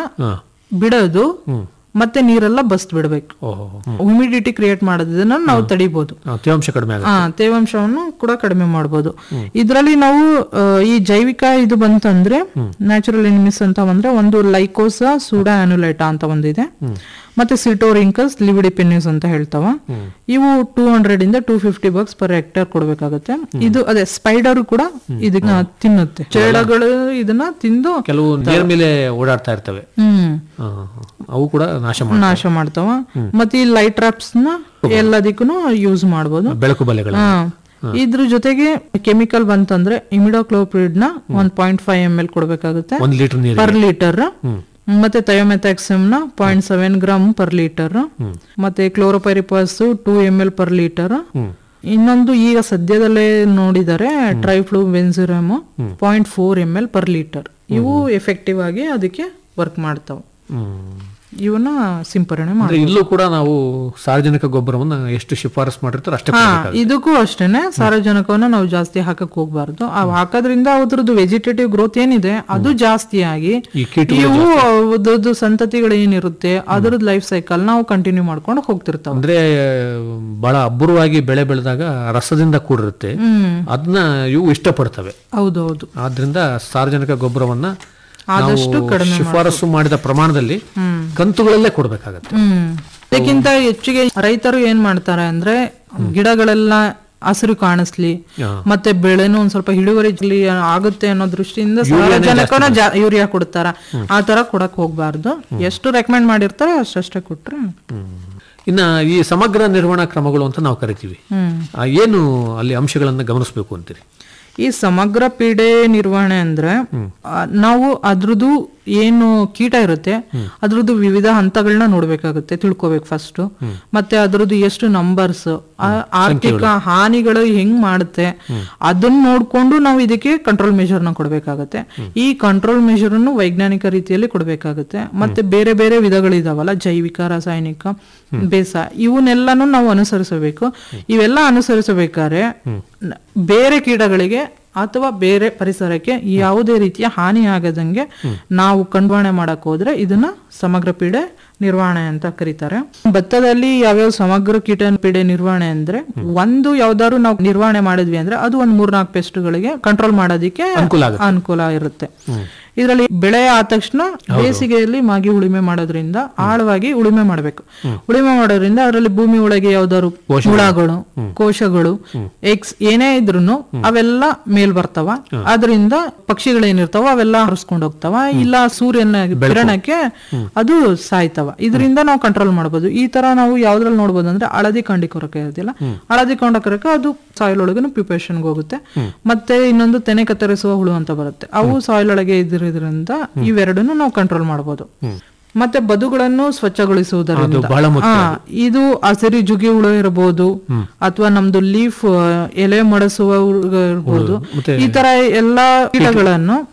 ಬಿಡೋದು ಮತ್ತೆ ನೀರೆಲ್ಲ ಬಸ್ತ್ ಬಿಡ್ಬೇಕು ಓಹೋ ಹ್ಯುಮಿಡಿಟಿ ಕ್ರಿಯೇಟ್ ಮಾಡೋದನ್ನ ನಾವು ತಡಿಬಹುದು ಆ, ತೇವಾಂಶ ಕಡಿಮೆ ಆಗುತ್ತೆ ಹಾ ತೇವಾಂಶವನ್ನು ಕೂಡ ಕಡಿಮೆ ಮಾಡಬಹುದು ಇದರಲ್ಲಿ ನಾವು ಆ, ಈ ಜೈವಿಕ ಇದು ಬಂತಂದ್ರೆ ನ್ಯಾಚುರಲ್ ಎನಿಮಿಸ್ ಅಂತ ಬಂದ್ರೆ ಒಂದು ಲೈಕೋಸಾ ಸೂಡಾ ಆನ್ಯುಲೈಟಾ ಅಂತ ಒಂದಿದೆ ಮತ್ತೆ ಸಿಟೋರಿಂಕಸ್ ಲಿವಿಡಿಪೆನ್ಯೂಸ್ ಅಂತ ಹೇಳ್ತಾವ ಇವು ಟೂ ಹಂಡ್ರೆಡ್ ಇಂದ two fifty bugs per hectare ಕೊಡ್ಬೇಕಾಗತ್ತೆ ಇದು ಅದೇ ಸ್ಪೈಡರ್ ಕೂಡ ಇದನ್ನ ತಿನ್ನುತ್ತೆ ಚೇಳಗಳು ಇದನ್ನ ತಿಂದು ಕೆಲವು ನೀರ್ ಮೇಲೆ ಓಡಾಡ್ತಾ ಇರ್ತವೆ ಹ್ಮ್ ಆ, ಅವು ಕೂಡ ನಾಶ ಮಾಡಿ ನಾಶ ಮಾಡ್ತಾವ ಮತ್ತೆ ಈ ಲೈಟ್ ಟ್ರಾಪ್ಸ್ ನ ಎಲ್ಲದಕ್ಕೂ ಯೂಸ್ ಮಾಡ್ಬೋದು ಬೆಳಕು ಬಲೆಗಳು ಹಾ. ಇದ್ರ ಜೊತೆಗೆ ಕೆಮಿಕಲ್ ಬಂತಂದ್ರೆ ಇಮಿಡೋಕ್ಲೋಪ್ರಿಡ್ ನ ಒಂದ್ ಪಾಯಿಂಟ್ ಫೈವ್ ಎಂ ಎಲ್ ಕೊಡ್ಬೇಕಾಗುತ್ತೆ ಒಂದ್ ಲೀಟರ್ ನೀರು ಪರ್ ಲೀಟರ್ ಮತ್ತೆ ಥಯೋಮೆಥಾಕ್ಸಿಮ್ ನ point seven gram per litre ಮತ್ತೆ chlorpyrifos two M L per litre ಇನ್ನೊಂದು ಈಗ ಸದ್ಯದಲ್ಲೇ ನೋಡಿದರೆ triflumezopyrim point four M L per litre ಇವು ಎಫೆಕ್ಟಿವ್ ಆಗಿ ಅದಕ್ಕೆ ವರ್ಕ್ ಮಾಡ್ತಾವ ಇವನ್ನ ಸಿಂಪರಣೆ ಮಾಡಿ ಅಂದ್ರೆ ಇಲ್ಲೂ ಕೂಡ ನಾವು ಸಾರ್ವಜನಿಕ ಗೊಬ್ಬರವನ್ನ ಎಷ್ಟು ಶಿಫಾರಸ್ ಮಾಡಿರ್ತಾರೋ ಅಷ್ಟೇ ಹಾ ಕೊಡ್ಬೇಕಾಗುತ್ತೆ. ಇದಕ್ಕೂ ಅಷ್ಟೇನೆ ಸಾರಜನಕವನ್ನ ನಾವು ಜಾಸ್ತಿ ಹಾಕಕ್ ಹೋಗ್ಬಾರ್ದು ಅವ್ ಹಾಕೋದ್ರಿಂದ ಅದ್ರದ್ದು ವೆಜಿಟೇಟಿವ್ ಗ್ರೋತ್ ಏನಿದೆ ಅದು ಜಾಸ್ತಿ ಆಗಿ ಈ ಕೀಟಗಳು ಇವು ಅದ್ರದ್ದು ಸಂತತಿಗಳು ಏನಿರುತ್ತೆ ಅದ್ರದ್ದು ಲೈಫ್ ಸೈಕಲ್ ನಾವು ಕಂಟಿನ್ಯೂ ಮಾಡ್ಕೊಂಡು ಹೋಗ್ತಿರ್ತಾವ ಅಂದ್ರೆ ಬಹಳ ಅಬ್ಬರವಾಗಿ ಬೆಳೆ ಬೆಳೆದಾಗ ರಸದಿಂದ ಕೂಡಿರುತ್ತೆ ಹ್ಮ್ ಅದನ್ನ ಇವು ಇಷ್ಟಪಡ್ತವೆ ಹೌದೌದು ಆದ್ರಿಂದ ಸಾರ್ವಜನಿಕ ಗೊಬ್ಬರವನ್ನ ಆದಷ್ಟು ನಾವು ಕಡಿಮೆ ಶಿಫಾರಸು ಮಾಡಿದ ಪ್ರಮಾಣದಲ್ಲಿ ಕಂತುಗಳಲ್ಲೇ ಕೊಡ್ಬೇಕಾಗತ್ತೆ ಹ್ಮ್ ಇದಕ್ಕಿಂತ ಹೆಚ್ಚಿಗೆ ರೈತರು ಏನ್ ಮಾಡ್ತಾರೆ ಅಂದ್ರೆ ಗಿಡಗಳೆಲ್ಲ ಹಸಿರು ಕಾಣಿಸ್ಲಿ ಹಾ. ಮತ್ತೆ ಬೆಳೆನೂ ಒಂದ್ ಸ್ವಲ್ಪ ಇಳುವರಿ ಜಲ್ದಿ ಆಗುತ್ತೆ ಅನ್ನೋ ದೃಷ್ಟಿಯಿಂದ ಸಾರಜನಕನ ಜಾ- ಯೂರಿಯಾ ಕೊಡ್ತಾರ ಆ ತರ ಕೊಡಕ್ ಹೋಗ್ಬಾರ್ದು ಎಷ್ಟು ರೆಕಮೆಂಡ್ ಮಾಡಿರ್ತಾರೆ ಅಷ್ಟಷ್ಟೇ ಕೊಟ್ರೆ ಇನ್ನ ಈ ಸಮಗ್ರ ನಿರ್ವಹಣಾ ಕ್ರಮಗಳು ಅಂತ ನಾವು ಕರಿತೀವಿ ಹ್ಮ್ ಆ, ಏನು ಅಲ್ಲಿ ಅಂಶಗಳನ್ನ ಗಮನಿಸಬೇಕು ಅಂತೀರಿ ಈ ಸಮಗ್ರ ಪೀಡೆ ನಿರ್ವಹಣೆ ಅಂದ್ರೆ ಆ, ನಾವು ಅದ್ರದ್ದು ಏನು ಕೀಟ ಇರುತ್ತೆ ಅದ್ರದ್ದು ವಿವಿಧ ಹಂತಗಳನ್ನ ನೋಡ್ಬೇಕಾಗುತ್ತೆ ತಿಳ್ಕೊಬೇಕು ಫಸ್ಟ್ ಮತ್ತೆ ಅದ್ರದ್ದು ಎಷ್ಟು ನಂಬರ್ಸ್ ಆರ್ಥಿಕ ಹಾನಿಗಳು ಹೆಂಗ್ ಮಾಡುತ್ತೆ ಅದನ್ನ ನೋಡ್ಕೊಂಡು ನಾವು ಇದಕ್ಕೆ ಕಂಟ್ರೋಲ್ ಮೆಷರ್ ನ ಕೊಡ್ಬೇಕಾಗತ್ತೆ ಈ ಕಂಟ್ರೋಲ್ ಮೆಷರ್ ಅನ್ನು ವೈಜ್ಞಾನಿಕ ರೀತಿಯಲ್ಲಿ ಕೊಡ್ಬೇಕಾಗುತ್ತೆ ಮತ್ತೆ ಬೇರೆ ಬೇರೆ ವಿಧಗಳಿದಾವಲ್ಲ ಜೈವಿಕ ರಾಸಾಯನಿಕ ಬೇಸ ಇವನ್ನೆಲ್ಲಾನು ನಾವು ಅನುಸರಿಸಬೇಕು ಇವೆಲ್ಲ ಅನುಸರಿಸಬೇಕಾದ್ರೆ ನ- ಬೇರೆ ಕೀಟಗಳಿಗೆ ಅಥವಾ ಬೇರೆ ಪರಿಸರಕ್ಕೆ ಯಾವುದೇ ರೀತಿಯ ಹಾನಿ ಆಗದಂಗೆ ನಾವು ಕಂಡ್ವಾಣೆ ಮಾಡಕ್ ಹೋದ್ರೆ ಇದನ್ನ ಸಮಗ್ರ ಪೀಡೆ ನಿರ್ವಹಣೆ ಅಂತ ಕರೀತಾರೆ ಭತ್ತದಲ್ಲಿ ಯಾವ್ಯಾವ ಸಮಗ್ರ ಕೀಟ ಪೀಡೆ ನಿರ್ವಹಣೆ ಅಂದ್ರೆ ಒಂದು ಯಾವ್ದಾದ್ರು ನಾವು ನಿರ್ವಹಣೆ ಮಾಡಿದ್ವಿ ಅಂದ್ರೆ ಅದು ಒಂದ್ ಮೂರ್ನಾಲ್ಕು ಪೆಸ್ಟ್ಗಳಿಗೆ ಕಂಟ್ರೋಲ್ ಮಾಡೋದಿಕ್ಕೆ ಅನುಕೂಲ ಆಗುತ್ತೆ. ಅನುಕೂಲ ಇರುತ್ತೆ ಇದರಲ್ಲಿ ಬೆಳೆ ಆದ ತಕ್ಷಣ ಬೇಸಿಗೆಯಲ್ಲಿ ಮಾಗಿ ಉಳುಮೆ ಮಾಡೋದ್ರಿಂದ ಆಳವಾಗಿ ಉಳುಮೆ ಮಾಡಬೇಕು ಉಳುಮೆ ಮಾಡೋದ್ರಿಂದ ಅದರಲ್ಲಿ ಭೂಮಿ ಒಳಗೆ ಯಾವ್ದಾದ್ರು ಹುಳಗಳು ಕೋಶಗಳು ಎಕ್ಸ್ ಏನೇ ಇದ್ರು ಅವೆಲ್ಲ ಮೇಲ್ ಬರ್ತಾವ ಅದರಿಂದ ಪಕ್ಷಿಗಳೇನಿರ್ತಾವ ಅವೆಲ್ಲ ಹರಿಸ್ಕೊಂಡು ಹೋಗ್ತಾವ ಇಲ್ಲ ಸೂರ್ಯನ ಕಿರಣಕ್ಕೆ ಅದು ಸಾಯ್ತಾವ ಇದರಿಂದ ನಾವು ಕಂಟ್ರೋಲ್ ಮಾಡಬಹುದು ಈ ತರ ನಾವು ಯಾವ್ದ್ರಲ್ಲಿ ನೋಡ್ಬೋದು ಅಂದ್ರೆ ಹಳದಿ ಕಾಂಡಿ ಕೊರಕ ಇರೋದಿಲ್ಲ ಹಳದಿ ಕಾಂಡ ಕೊರಕ ಅದು ಸಾಯಿಲ್ ಒಳಗೂ ಪ್ರಿಪರೇಷನ್ಗೆ ಹೋಗುತ್ತೆ ಮತ್ತೆ ಇನ್ನೊಂದು ತೆನೆ ಕತ್ತರಿಸುವ ಹುಳು ಅಂತ ಬರುತ್ತೆ ಅವು ಸಾಯಿಲ್ ಒಳಗೆ ಇದ್ದಿರೋದ್ರಿಂದ ಇವೆರಡನ್ನು ನಾವು ಕಂಟ್ರೋಲ್ ಮಾಡಬಹುದು ಮತ್ತೆ ಬದುಗಳನ್ನು ಸ್ವಚ್ಛಗೊಳಿಸುವುದರಿಂದ ಅದು ಬಹಳ ಮುಖ್ಯ ಆ, ಇದು ಹಸಿರು ಜುಗಿ ಹುಳು ಇರಬಹುದು ಅಥವಾ ನಮ್ದು ಲೀಫ್ ಎಲೆ ಮಡಸುವ ಹುಳು ಇರ್ಬೋದು ಮತ್ತೆ ಈ ತರ ಎಲ್ಲಾ ಕೀಟಗಳನ್ನು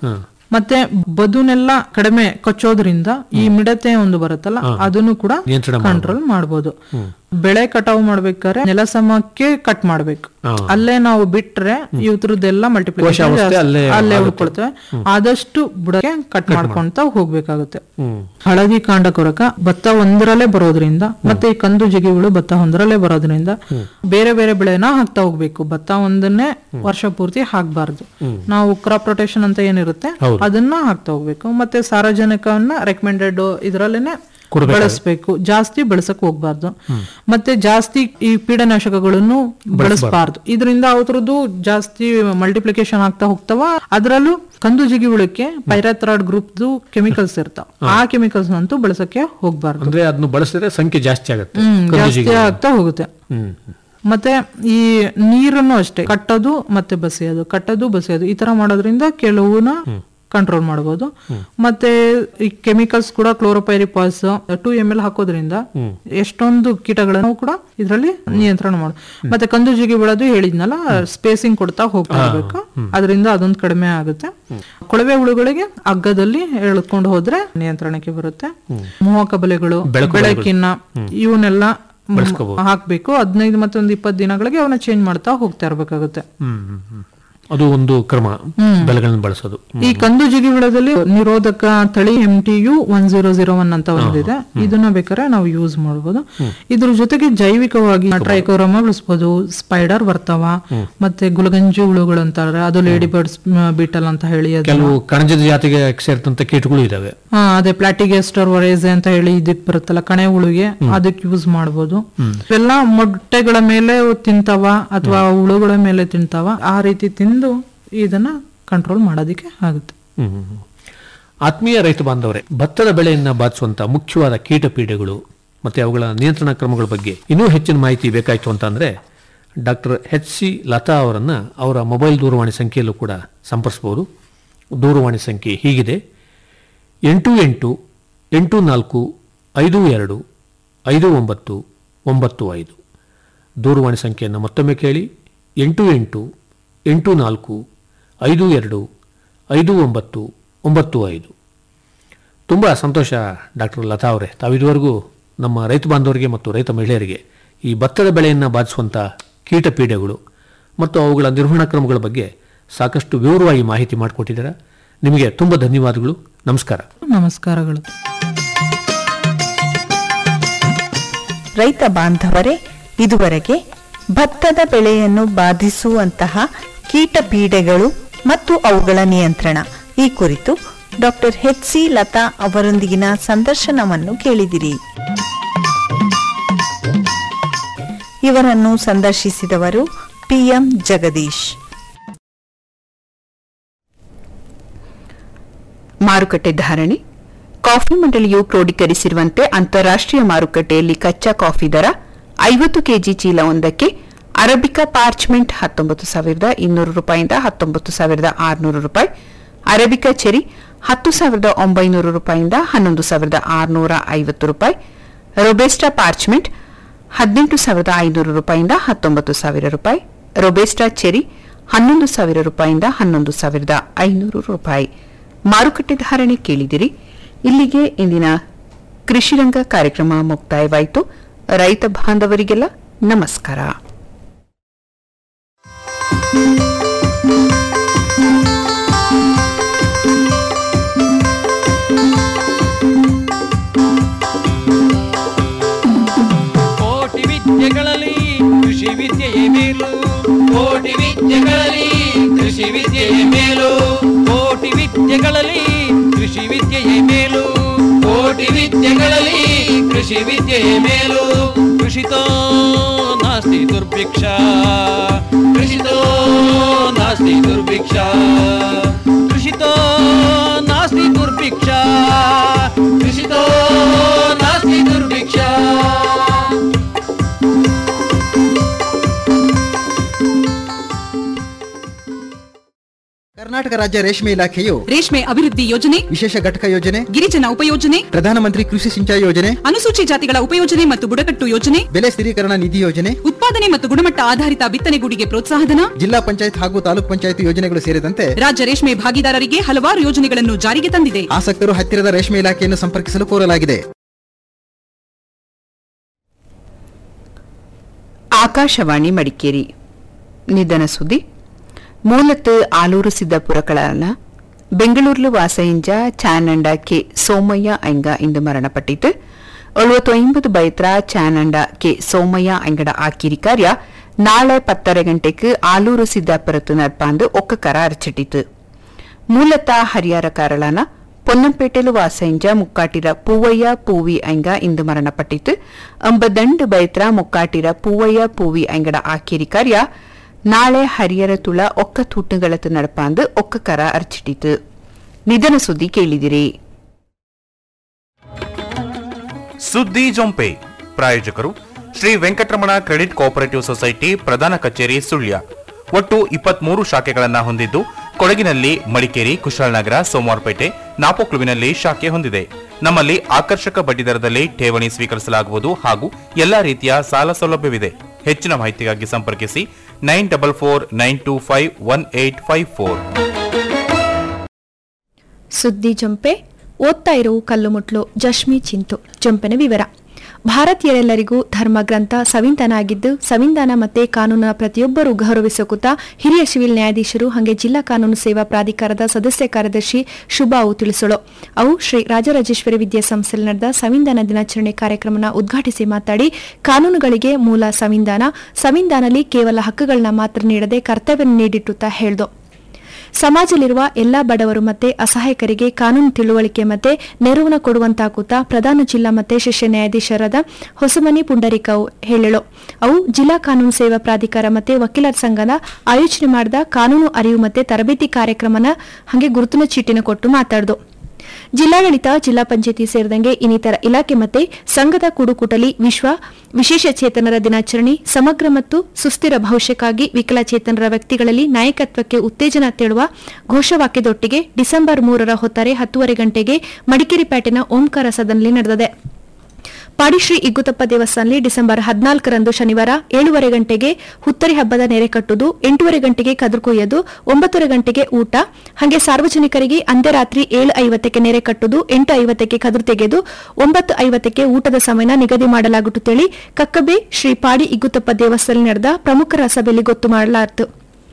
ಮತ್ತೆ ಬದುನೆಲ್ಲ ಕಡಿಮೆ ಕಚ್ಚೋದ್ರಿಂದ ಈ ಮಿಡತೆ ಒಂದು ಬರುತ್ತಲ್ಲ ಅದನ್ನು ಕೂಡ ನಿಯಂತ್ರಣ ಕಂಟ್ರೋಲ್ ಮಾಡಬಹುದು ಬೆಳೆ ಕಟಾವು ಮಾಡ್ಬೇಕಾದ್ರೆ ನೆಲ ಸಮಕ್ಕೆ ಕಟ್ ಮಾಡ್ಬೇಕು ಅಲ್ಲೇ ನಾವು ಬಿಟ್ರೆ ಇವ್ರದ್ದೆಲ್ಲ ಮಲ್ಟಿಪ್ಲಿಕೇಶನ್ ಕೋಶಾವಸ್ಥೆ ಅಲ್ಲೇ ಅಲ್ಲೇ ಉಳ್ಕೊಳ್ತವೆ ಆದಷ್ಟು ಬುಡಕ್ಕೆ ಕಟ್ ಮಾಡ್ಕೊಂತ ಹೋಗ್ಬೇಕಾಗುತ್ತೆ ಹ್ಮ್ ಹಳದಿ ಕಾಂಡ ಕೊರಕ ಭತ್ತ ಒಂದರಲ್ಲೇ ಬರೋದ್ರಿಂದ ಮತ್ತೆ ಈ ಕಂದು ಜಿಗಿಗಳು ಭತ್ತ ಒಂದರಲ್ಲೇ ಬರೋದ್ರಿಂದ ಬೇರೆ ಬೇರೆ ಬೆಳೆನ ಹಾಕ್ತಾ ಹೋಗ್ಬೇಕು ಭತ್ತ ಒಂದನ್ನೇ ವರ್ಷ ಪೂರ್ತಿ ಹಾಕ್ಬಾರ್ದು ನಾವು ಕ್ರಾಪ್ ರೊಟೇಷನ್ ಅಂತ ಏನಿರುತ್ತೆ ಅದನ್ನ ಹಾಕ್ತಾ ಹೋಗ್ಬೇಕು ಮತ್ತೆ ಸಾರಜನಕವನ್ನ ರೆಕಮೆಂಡೆಡ್ ಇದ್ರಲ್ಲೇನೆ ಬಳಸ್ಬೇಕು ಜಾಸ್ತಿ ಬೆಳೆಸಕ್ ಹೋಗ್ಬಾರ್ದು ಮತ್ತೆ ಜಾಸ್ತಿ ಈ ಪೀಡನಾಶಕಗಳನ್ನು ಬಳಸಬಾರ್ದು ಇದರಿಂದ ಅವ್ರದ್ದು ಜಾಸ್ತಿ ಮಲ್ಟಿಪ್ಲಿಕೇಶನ್ ಆಗ್ತಾ ಹೋಗ್ತಾವ ಅದರಲ್ಲೂ ಕಂದು ಜಿಗಿಹುಳಕ್ಕೆ ಪೈರಾಥ್ರಾಯ್ಡ್ ಗ್ರೂಪ್ ಕೆಮಿಕಲ್ಸ್ ಇರ್ತಾವ ಆ ಕೆಮಿಕಲ್ಸ್ ಅಂತೂ ಬಳಸಕ್ಕೆ ಹೋಗ್ಬಾರ್ದು ಅಂದ್ರೆ ಅದನ್ನು ಬಳಸಿದ್ರೆ ಸಂಖ್ಯೆ ಜಾಸ್ತಿ ಆಗುತ್ತೆ ಹ್ಮ್ ಜಾಸ್ತಿ ಆಗ್ತಾ ಹೋಗುತ್ತೆ ಹ್ಮ್ ಮತ್ತೆ ಈ ನೀರನ್ನು ಅಷ್ಟೇ ಕಟ್ಟೋದು ಮತ್ತೆ ಬಸಿಯೋದು ಕಟ್ಟೋದು ಬಸಿಯೋದು ಈ ತರ ಮಾಡೋದ್ರಿಂದ ಕೆಲವುನ ಕಂಟ್ರೋಲ್ ಮಾಡಬಹುದು ಮತ್ತೆ ಈ ಕೆಮಿಕಲ್ಸ್ ಕೂಡ ಕ್ಲೋರೋಪೈರಿಪಾಸ್ ಟೂ ಎಮ್ ಎಲ್ ಹಾಕೋದ್ರಿಂದ ಎಷ್ಟೊಂದು ಕೀಟಗಳನ್ನು ಕೂಡ ಇದರಲ್ಲಿ ನಿಯಂತ್ರಣ ಮಾಡ ಮತ್ತೆ ಕಂದು ಜಿಗಿ ಬಿಡೋದು ಹೇಳಿದ್ನಲ್ಲ ಸ್ಪೇಸಿಂಗ್ ಕೊಡ್ತಾ ಹೋಗ್ತಾ ಇರ್ಬೇಕು ಅದರಿಂದ ಅದೊಂದು ಕಡಿಮೆ ಆಗುತ್ತೆ ಕೊಳವೆ ಹುಳುಗಳಿಗೆ ಹಗ್ಗದಲ್ಲಿ ಎಳ್ಕೊಂಡು ಹೋದ್ರೆ ನಿಯಂತ್ರಣಕ್ಕೆ ಬರುತ್ತೆ ಮೋಹಕ ಬಲೆಗಳು ಬೆಳಕಿನ ಇವನ್ನೆಲ್ಲ ಮ್, ಹಾಕ್ಬೇಕು ಹದಿನೈದು ಮತ್ತೆ ಒಂದು ಇಪ್ಪತ್ತು ದಿನಗಳಿಗೆ ಅವನ್ನ ಚೇಂಜ್ ಮಾಡ್ತಾ ಹೋಗ್ತಾ ಇರ್ಬೇಕಾಗುತ್ತೆ ಹ್ಮ್ ಹ್ಮ್, ಹ್ಮ್. ಅದು ಒಂದು ಕ್ರಮ ಬೆಳೆಗಳನ್ನು ಬಳಸೋದು ಈ ಕಂದು ಜಿಗಿಬಿಳದಲ್ಲಿ ನಿರೋಧಕ ತಳಿ M T U one zero zero one ಅಂತ ಒಂದಿದೆ ಇದನ್ನ ಬೇಕಾದ್ರೆ ನಾವು ಯೂಸ್ ಮಾಡಬಹುದು ಇದ್ರ ಜೊತೆಗೆ ಜೈವಿಕವಾಗಿ ಟ್ರೈಕೋರಮ ಬಳಸ್ಬೋದು ಸ್ಪೈಡರ್ ಬರ್ತಾವ ಮತ್ತೆ ಗುಲಗಂಜಿ ಹುಳುಗಳು ಅಂತಾರೆ ಅದು ಲೇಡಿ ಬರ್ಡ್ಸ್ ಬೀಟಲ್ ಅಂತ ಹೇಳಿ ಅದು ಕೆಲವು ಕಣಜದ ಜಾತಿಗೆ ಸೇರಿದಂತ ಕೀಟಗಳು ಇದಾವೆ ಹಾ ಅದೇ ಪ್ಲಾಟಿಗೆಸ್ಟರ್ ವರೇಸೆ ಅಂತ ಹೇಳಿ ಇದಕ್ ಬರುತ್ತಲ್ಲ ಕಣೆ ಹುಳುಗೆ ಅದಕ್ಕೆ ಯೂಸ್ ಮಾಡಬಹುದು ಇವೆಲ್ಲ ಮೊಟ್ಟೆಗಳ ಮೇಲೆ ತಿಂತಾವ ಅಥವಾ ಹುಳುಗಳ ಮೇಲೆ ತಿಂತಾವ ಆ ರೀತಿ ತಿಂದು ಇದನ್ನ ಕಂಟ್ರೋಲ್ ಮಾಡೋದಿಕ್ಕೆ ಆಗುತ್ತೆ ಹ್ಮ್, ಹ್ಮ್, ಹ್ಮ್. ಆತ್ಮೀಯ ರೈತ ಬಾಂಧವರೇ ಭತ್ತದ ಬೆಳೆಯನ್ನ ಬಾಧಿಸುವಂತ ಮುಖ್ಯವಾದ ಕೀಟ ಪೀಡೆಗಳು ಮತ್ತೆ ಅವುಗಳ ನಿಯಂತ್ರಣ ಕ್ರಮಗಳ ಬಗ್ಗೆ ಇನ್ನೂ ಹೆಚ್ಚಿನ ಮಾಹಿತಿ ಬೇಕಾಯ್ತು ಅಂತ ಅಂದ್ರೆ ಡಾಕ್ಟರ್ ಎಚ್ ಸಿ ಲತಾ ಅವರನ್ನ ಅವರ ಮೊಬೈಲ್ ದೂರವಾಣಿ ಸಂಖ್ಯೆಯಲ್ಲೂ ಕೂಡ ಸಂಪರ್ಸಬಹುದು ದೂರವಾಣಿ ಸಂಖ್ಯೆ ಹೀಗಿದೆ ಎಂಟು ಎಂಟು ಎಂಟು ನಾಲ್ಕು ಐದು ಎರಡು ಐದು ಒಂಬತ್ತು ಒಂಬತ್ತು ಐದು ದೂರವಾಣಿ ಸಂಖ್ಯೆಯನ್ನು ಮತ್ತೊಮ್ಮೆ ಕೇಳಿ ಎಂಟು ಎಂಟು ಎಂಟು ನಾಲ್ಕು ಐದು ಎರಡು ಐದು ಒಂಬತ್ತು ಒಂಬತ್ತು ಐದು ತುಂಬ ಸಂತೋಷ ಡಾಕ್ಟರ್ ಲತಾ ಅವರೇ ತಾವಿದುವರೆಗೂ ನಮ್ಮ ರೈತ ಬಾಂಧವರಿಗೆ ಮತ್ತು ರೈತ ಮಹಿಳೆಯರಿಗೆ ಈ ಭತ್ತದ ಬೆಳೆಯನ್ನು ಬಾಧಿಸುವಂಥ ಕೀಟ ಪೀಡೆಗಳು ಮತ್ತು ಅವುಗಳ ನಿರ್ವಹಣಾ ಕ್ರಮಗಳ ಬಗ್ಗೆ ಸಾಕಷ್ಟು ವಿವರವಾಗಿ ಮಾಹಿತಿ ಮಾಡಿಕೊಟ್ಟಿದ್ದೀರಾ ನಿಮಗೆ ತುಂಬ ಧನ್ಯವಾದಗಳು ನಮಸ್ಕಾರ ನಮಸ್ಕಾರಗಳು ರೈತ ಬಾಂಧವರೇ ಇದುವರೆಗೆ ಭತ್ತದ ಬೆಳೆಯನ್ನು ಬಾಧಿಸುವಂತಹ ಕೀಟ ಪೀಡೆಗಳು ಮತ್ತು ಅವುಗಳ ನಿಯಂತ್ರಣ ಈ ಕುರಿತು ಡಾಕ್ಟರ್ ಎಚ್ ಸಿ ಲತಾ ಅವರೊಂದಿಗಿನ ಸಂದರ್ಶನವನ್ನು ಕೇಳಿದಿರಿ ಇವರನ್ನು ಸಂದರ್ಶಿಸಿದವರು ಪಿಎಂ ಜಗದೀಶ್ ಮಾರುಕಟ್ಟೆ ಧಾರಣೆ ಕಾಫಿ ಮಂಡಳಿಯು ಕ್ರೋಢೀಕರಿಸಿರುವಂತೆ ಅಂತಾರಾಷ್ಟ್ರೀಯ ಮಾರುಕಟ್ಟೆಯಲ್ಲಿ ಕಚ್ಚಾ ಕಾಫಿ ದರ ಐವತ್ತು ಕೆಜಿ ಚೀಲವೊಂದಕ್ಕೆ ಅರಬಿಕಾ ಪಾರ್ಚ್ಮೆಂಟ್ ಹತ್ತೊಂಬತ್ತು ಸಾವಿರದ ಇನ್ನೂರು ರೂಪಾಯಿಂದ ಹತ್ತೊಂಬತ್ತು ಸಾವಿರದ ಆರುನೂರು ರೂಪಾಯಿ ಅರಬಿಕಾ ಚೆರಿ ಹತ್ತು ಸಾವಿರದ ಒಂಬೈನೂರು ರೂಪಾಯಿಂದ ಹನ್ನೊಂದು ಸಾವಿರದ ಆರುನೂರ ಐವತ್ತು ರೂಪಾಯಿ ರೊಬೆಸ್ಟಾ ಪಾರ್ಚ್ಮೆಂಟ್ ಹದಿನೆಂಟು ಸಾವಿರದ ಐನೂರು ರೂಪಾಯಿಂದ ಹತ್ತೊಂಬತ್ತು ಸಾವಿರ ರೂಪಾಯಿ ರೊಬೆಸ್ಟಾ ಚೆರಿ ಹನ್ನೊಂದು ಸಾವಿರ ರೂಪಾಯಿಂದ ಹನ್ನೊಂದು ಸಾವಿರದ ಐನೂರು ರೂಪಾಯಿ ಮಾರುಕಟ್ಟೆ ಧಾರಣೆ ಕೇಳಿದಿರಿ ಇಲ್ಲಿಗೆ ಇಂದಿನ ಕೃಷಿರಂಗ ಕಾರ್ಯಕ್ರಮ ಮುಕ್ತಾಯವಾಯಿತು ರೈತ ಬಾಂಧವರಿಗೆಲ್ಲ ನಮಸ್ಕಾರ ಕೋಟಿ ವಿದ್ಯೆಗಳಲ್ಲಿ ಕೃಷಿ ವಿದ್ಯೆಯೇ ಮೇಲು ಕೋಟಿ ವಿದ್ಯೆಗಳಲ್ಲಿ ಕೃಷಿ ವಿದ್ಯೆಯೇ ಮೇಲು ಕೋಟಿ ವಿದ್ಯೆಗಳಲ್ಲಿ ಕೃಷಿ ವಿದ್ಯೆಯೇ ಮೇಲು ಕೋಟಿ ವಿದ್ಯೆಗಳಲ್ಲಿ ಕೃಷಿ ವಿದ್ಯೆಯೇ ಮೇಲು ಕೃಷಿತೋ ನಾಸ್ತಿ ದುರ್ಭಿಕ್ಷ ಕೃಷಿತೋ ನಾಸ್ತಿ ದುರ್ಭಿಕ್ಷ ಕೃಷಿತೋ ನಾಸ್ತಿ ದುರ್ಭಿಕ್ಷ ಕೃಷಿತೋ ನಾಸ್ತಿ ದುರ್ಭಿಕ್ಷ ಕರ್ನಾಟಕ ರಾಜ್ಯ ರೇಷ್ಮೆ ಇಲಾಖೆಯು ರೇಷ್ಮೆ ಅಭಿವೃದ್ಧಿ ಯೋಜನೆ ವಿಶೇಷ ಘಟಕ ಯೋಜನೆ ಗಿರಿಜನ ಉಪಯೋಜನೆ ಪ್ರಧಾನಮಂತ್ರಿ ಕೃಷಿ ಸಿಂಚಾಯಿ ಯೋಜನೆ ಅನುಸೂಚಿ ಜಾತಿಗಳ ಉಪಯೋಜನೆ ಮತ್ತು ಬುಡಕಟ್ಟು ಯೋಜನೆ ಬೆಲೆ ಸ್ಥಿರೀಕರಣ ನಿಧಿ ಯೋಜನೆ ಉತ್ಪಾದಕ ಉತ್ಪಾದನೆ ಮತ್ತು ಗುಣಮಟ್ಟ ಆಧಾರಿತ ಬಿತ್ತನೆಗೂಡಿಗೆ ಪ್ರೋತ್ಸಾಹಧನ ಜಿಲ್ಲಾ ಪಂಚಾಯತ್ ಹಾಗೂ ತಾಲೂಕ್ ಪಂಚಾಯತ್ ಯೋಜನೆಗಳು ಸೇರಿದಂತೆ ರಾಜ್ಯ ರೇಷ್ಮೆ ಭಾಗಿದಾರರಿಗೆ ಹಲವಾರು ಯೋಜನೆಗಳನ್ನು ಜಾರಿಗೆ ತಂದಿದೆ ಆಸಕ್ತರು ಹತ್ತಿರದ ರೇಷ್ಮೆ ಇಲಾಖೆಯನ್ನು ಸಂಪರ್ಕಿಸಲು ಕೋರಲಾಗಿದೆ ಆಕಾಶವಾಣಿ ಮಡಿಕೇರಿ ನಿಧನ ಸುದ್ದಿ ಮೂಲತ್ತು ಆಲೂರು ಸಿದ್ದಾಪುರಗಳನ್ನ ಬೆಂಗಳೂರು ವಾಸಯಿಂಜ ಚಾನಂಡ ಕೆ ಸೋಮಯ್ಯ ಐಂಗ ಇಂದು ಮರಣಪಟ್ಟಿತು ಎಳುವತ್ತೊಂಬತ್ತು ಬೈತ್ರ ಚಾನಂಡ ಕೆ ಸೋಮಯ್ಯ ಐಂಗಡ ಆಕಿರಿ ಕಾರ್ಯ ನಾಳೆ ಪತ್ತರ ಗಂಟೆಗೆ ಆಲೂರು ಸಿದ್ದಾಪುರತ್ತು ನಡ್ಪಾಂದು ಒಕ್ಕಕರ ಅರಚಿಟ್ಟಿತು ಮೂಲತಃ ಹರಿಯಾರ ಕಾರಳನ ಪೊನ್ನಂಪೇಟೆಲು ವಾಸೈಂಜ ಮುಕ್ಕಾಟಿರ ಪೂವಯ್ಯ ಪೂವಿ ಐಂಗ ಇಂದು ಮರಣಪಟ್ಟಿತು ಅಂಬದಂಡು ಬೈತ್ರ ಮುಕ್ಕಾಟಿರ ಪೂವಯ್ಯ ಪೂವಿ ಐಂಗಡ ಆಕೇರಿ ಕಾರ್ಯ ನಾಳೆ ಹರಿಯರ ತುಳ ಒಕ್ಕ ತೂಟುಗಳತ್ತು ನಡಪಾಂದು ಒಕ್ಕಕರ ಅರ್ಚಿಟ್ಟಿತು ನಿಧನ ಸುದ್ದಿ ಕೇಳಿದಿರಿ ಸುದ್ದಿ ಜೊಂಪೆ ಪ್ರಾಯೋಜಕರು Shri Venkataramana credit cooperative society ಪ್ರಧಾನ ಕಚೇರಿ ಸುಳ್ಯ ಒಟ್ಟು ಇಪ್ಪತ್ಮೂರು ಶಾಖೆಗಳನ್ನ ಹೊಂದಿದ್ದು ಕೊಡಗಿನಲ್ಲಿ ಮಡಿಕೇರಿ ಕುಶಾಲನಗರ ಸೋಮವಾರಪೇಟೆ ನಾಪೋಕ್ಲುವಿನಲ್ಲಿ ಶಾಖೆ ಹೊಂದಿದೆ ನಮ್ಮಲ್ಲಿ ಆಕರ್ಷಕ ಬಡ್ಡಿದರದಲ್ಲಿ ಠೇವಣಿ ಸ್ವೀಕರಿಸಲಾಗುವುದು ಹಾಗೂ ಎಲ್ಲಾ ರೀತಿಯ ಸಾಲ ಸೌಲಭ್ಯವಿದೆ ಹೆಚ್ಚಿನ ಮಾಹಿತಿಗಾಗಿ ಸಂಪರ್ಕಿಸಿ nine double four nine two five one eight five four ಸುದ್ದಿ ಜಂಪೆ ಓದ್ತಾ ಇರೋ ಕಲ್ಲುಮುಟ್ಲು ಜಶ್ಮಿ ಚಿಂತು ಜಂಪೆನ ವಿವರ ಭಾರತೀಯರೆಲ್ಲರಿಗೂ ಧರ್ಮ ಗ್ರಂಥ ಸಂವಿಧಾನ ಆಗಿದ್ದು ಸಂವಿಧಾನ ಮತ್ತೆ ಕಾನೂನಿನ ಪ್ರತಿಯೊಬ್ಬರೂ ಗೌರವಿಸೋಕುತ್ತ ಹಿರಿಯ ಸಿವಿಲ್ ನ್ಯಾಯಾಧೀಶರು ಹಾಗೆ ಜಿಲ್ಲಾ ಕಾನೂನು ಸೇವಾ ಪ್ರಾಧಿಕಾರದ ಸದಸ್ಯ ಕಾರ್ಯದರ್ಶಿ ಶುಭಾವು ತಿಳಿಸಳು ಅವು ಶ್ರೀ ರಾಜರಾಜೇಶ್ವರಿ ವಿದ್ಯಾಸಂಸ್ಥೆಯಲ್ಲಿ ನಡೆದ ಸಂವಿಧಾನ ದಿನಾಚರಣೆ ಕಾರ್ಯಕ್ರಮನ ಉದ್ಘಾಟಿಸಿ ಮಾತಾಡಿ ಕಾನೂನುಗಳಿಗೆ ಮೂಲ ಸಂವಿಧಾನ ಸಂವಿಧಾನದಲ್ಲಿ ಕೇವಲ ಹಕ್ಕುಗಳನ್ನ ಮಾತ್ರ ನೀಡದೆ ಕರ್ತವ್ಯ ನೀಡಿಟ್ಟುತ್ತಾ ಹೇಳ್ದು ಸಮಾಜದಲ್ಲಿರುವ ಎಲ್ಲಾ ಬಡವರು ಮತ್ತೆ ಅಸಹಾಯಕರಿಗೆ ಕಾನೂನು ತಿಳುವಳಿಕೆ ಮತ್ತೆ ನೆರವನ್ನ ಕೊಡುವಂತಾಗುತ್ತಾ ಪ್ರಧಾನ ಜಿಲ್ಲಾ ಮತ್ತೆ ಶಿಷ್ಯ ನ್ಯಾಯಾಧೀಶರಾದ ಹೊಸಮನಿ ಪುಂಡರಿಕವು ಹೇಳಳು ಅವು ಜಿಲ್ಲಾ ಕಾನೂನು ಸೇವಾ ಪ್ರಾಧಿಕಾರ ಮತ್ತೆ ವಕೀಲರ ಸಂಘದ ಆಯೋಜನೆ ಮಾಡಿದ ಕಾನೂನು ಅರಿವು ಮತ್ತೆ ತರಬೇತಿ ಕಾರ್ಯಕ್ರಮನ ಹಾಗೆ ಗುರುತಿನ ಚೀಟಿನ ಕೊಟ್ಟು ಮಾತಾಡ್ದು ಜಿಲ್ಲಾಡಳಿತ ಜಿಲ್ಲಾ ಪಂಚಾಯತಿ ಸೇರಿದಂಗೆ ಇನ್ನಿತರ ಇಲಾಖೆ ಮತ್ತೆ ಸಂಘದ ಕುಡುಕುಟಲಿ ವಿಶ್ವ ವಿಶೇಷ ಚೇತನರ ದಿನಾಚರಣೆ ಸಮಗ್ರ ಮತ್ತು ಸುಸ್ಥಿರ ಭವಿಷ್ಯಕ್ಕಾಗಿ ವಿಕಲಚೇತನರ ವ್ಯಕ್ತಿಗಳಲ್ಲಿ ನಾಯಕತ್ವಕ್ಕೆ ಉತ್ತೇಜನ ತೇಳುವ ಘೋಷವಾಕ್ಯದೊಟ್ಟಿಗೆ ಡಿಸೆಂಬರ್ ಮೂರರ ಹೊತ್ತಾರೆ ಹತ್ತುವರೆ ಗಂಟೆಗೆ ಮಡಿಕೇರಿ ಪೇಟೆನ ಓಂಕಾರ ಸದನಲ್ಲಿ ನಡೆದಿದೆ ಪಾಡಿಶ್ರೀ ಇಗ್ಗುತಪ್ಪ ದೇವಸ್ಥಾನದಲ್ಲಿ ಡಿಸೆಂಬರ್ ಹದಿನಾಲ್ಕರಂದು ಶನಿವಾರ ಏಳುವರೆ ಗಂಟೆಗೆ ಹುತ್ತರಿ ಹಬ್ಬದ ನೆರೆ ಕಟ್ಟುವುದು ಎಂಟೂವರೆ ಗಂಟೆಗೆ ಕದುರು ಕೊಯ್ಯೋದು ಒಂಬತ್ತುವರೆ ಗಂಟೆಗೆ ಊಟ ಹಾಗೆ ಸಾರ್ವಜನಿಕರಿಗೆ ಅಂತ್ಯರಾತ್ರಿ ಏಳು ಐವತ್ತಕ್ಕೆ ನೆರೆ ಕಟ್ಟುವುದು ಎಂಟು ಐವತ್ತಕ್ಕೆ ಕದುರು ತೆಗೆದು ಒಂಬತ್ತು ಐವತ್ತಕ್ಕೆ ಊಟದ ಸಮಯನ ನಿಗದಿ ಮಾಡಲಾಗುತ್ತೇಳಿ ಕಕ್ಕಬೆ ಶ್ರೀ ಪಾಡಿ ಇಗ್ಗುತಪ್ಪ ದೇವಸ್ಥಾನದಲ್ಲಿ ನಡೆದ ಪ್ರಮುಖರ ಸಭೆಯಲ್ಲಿ ಗೊತ್ತು ಮಾಡಲಾಯಿತು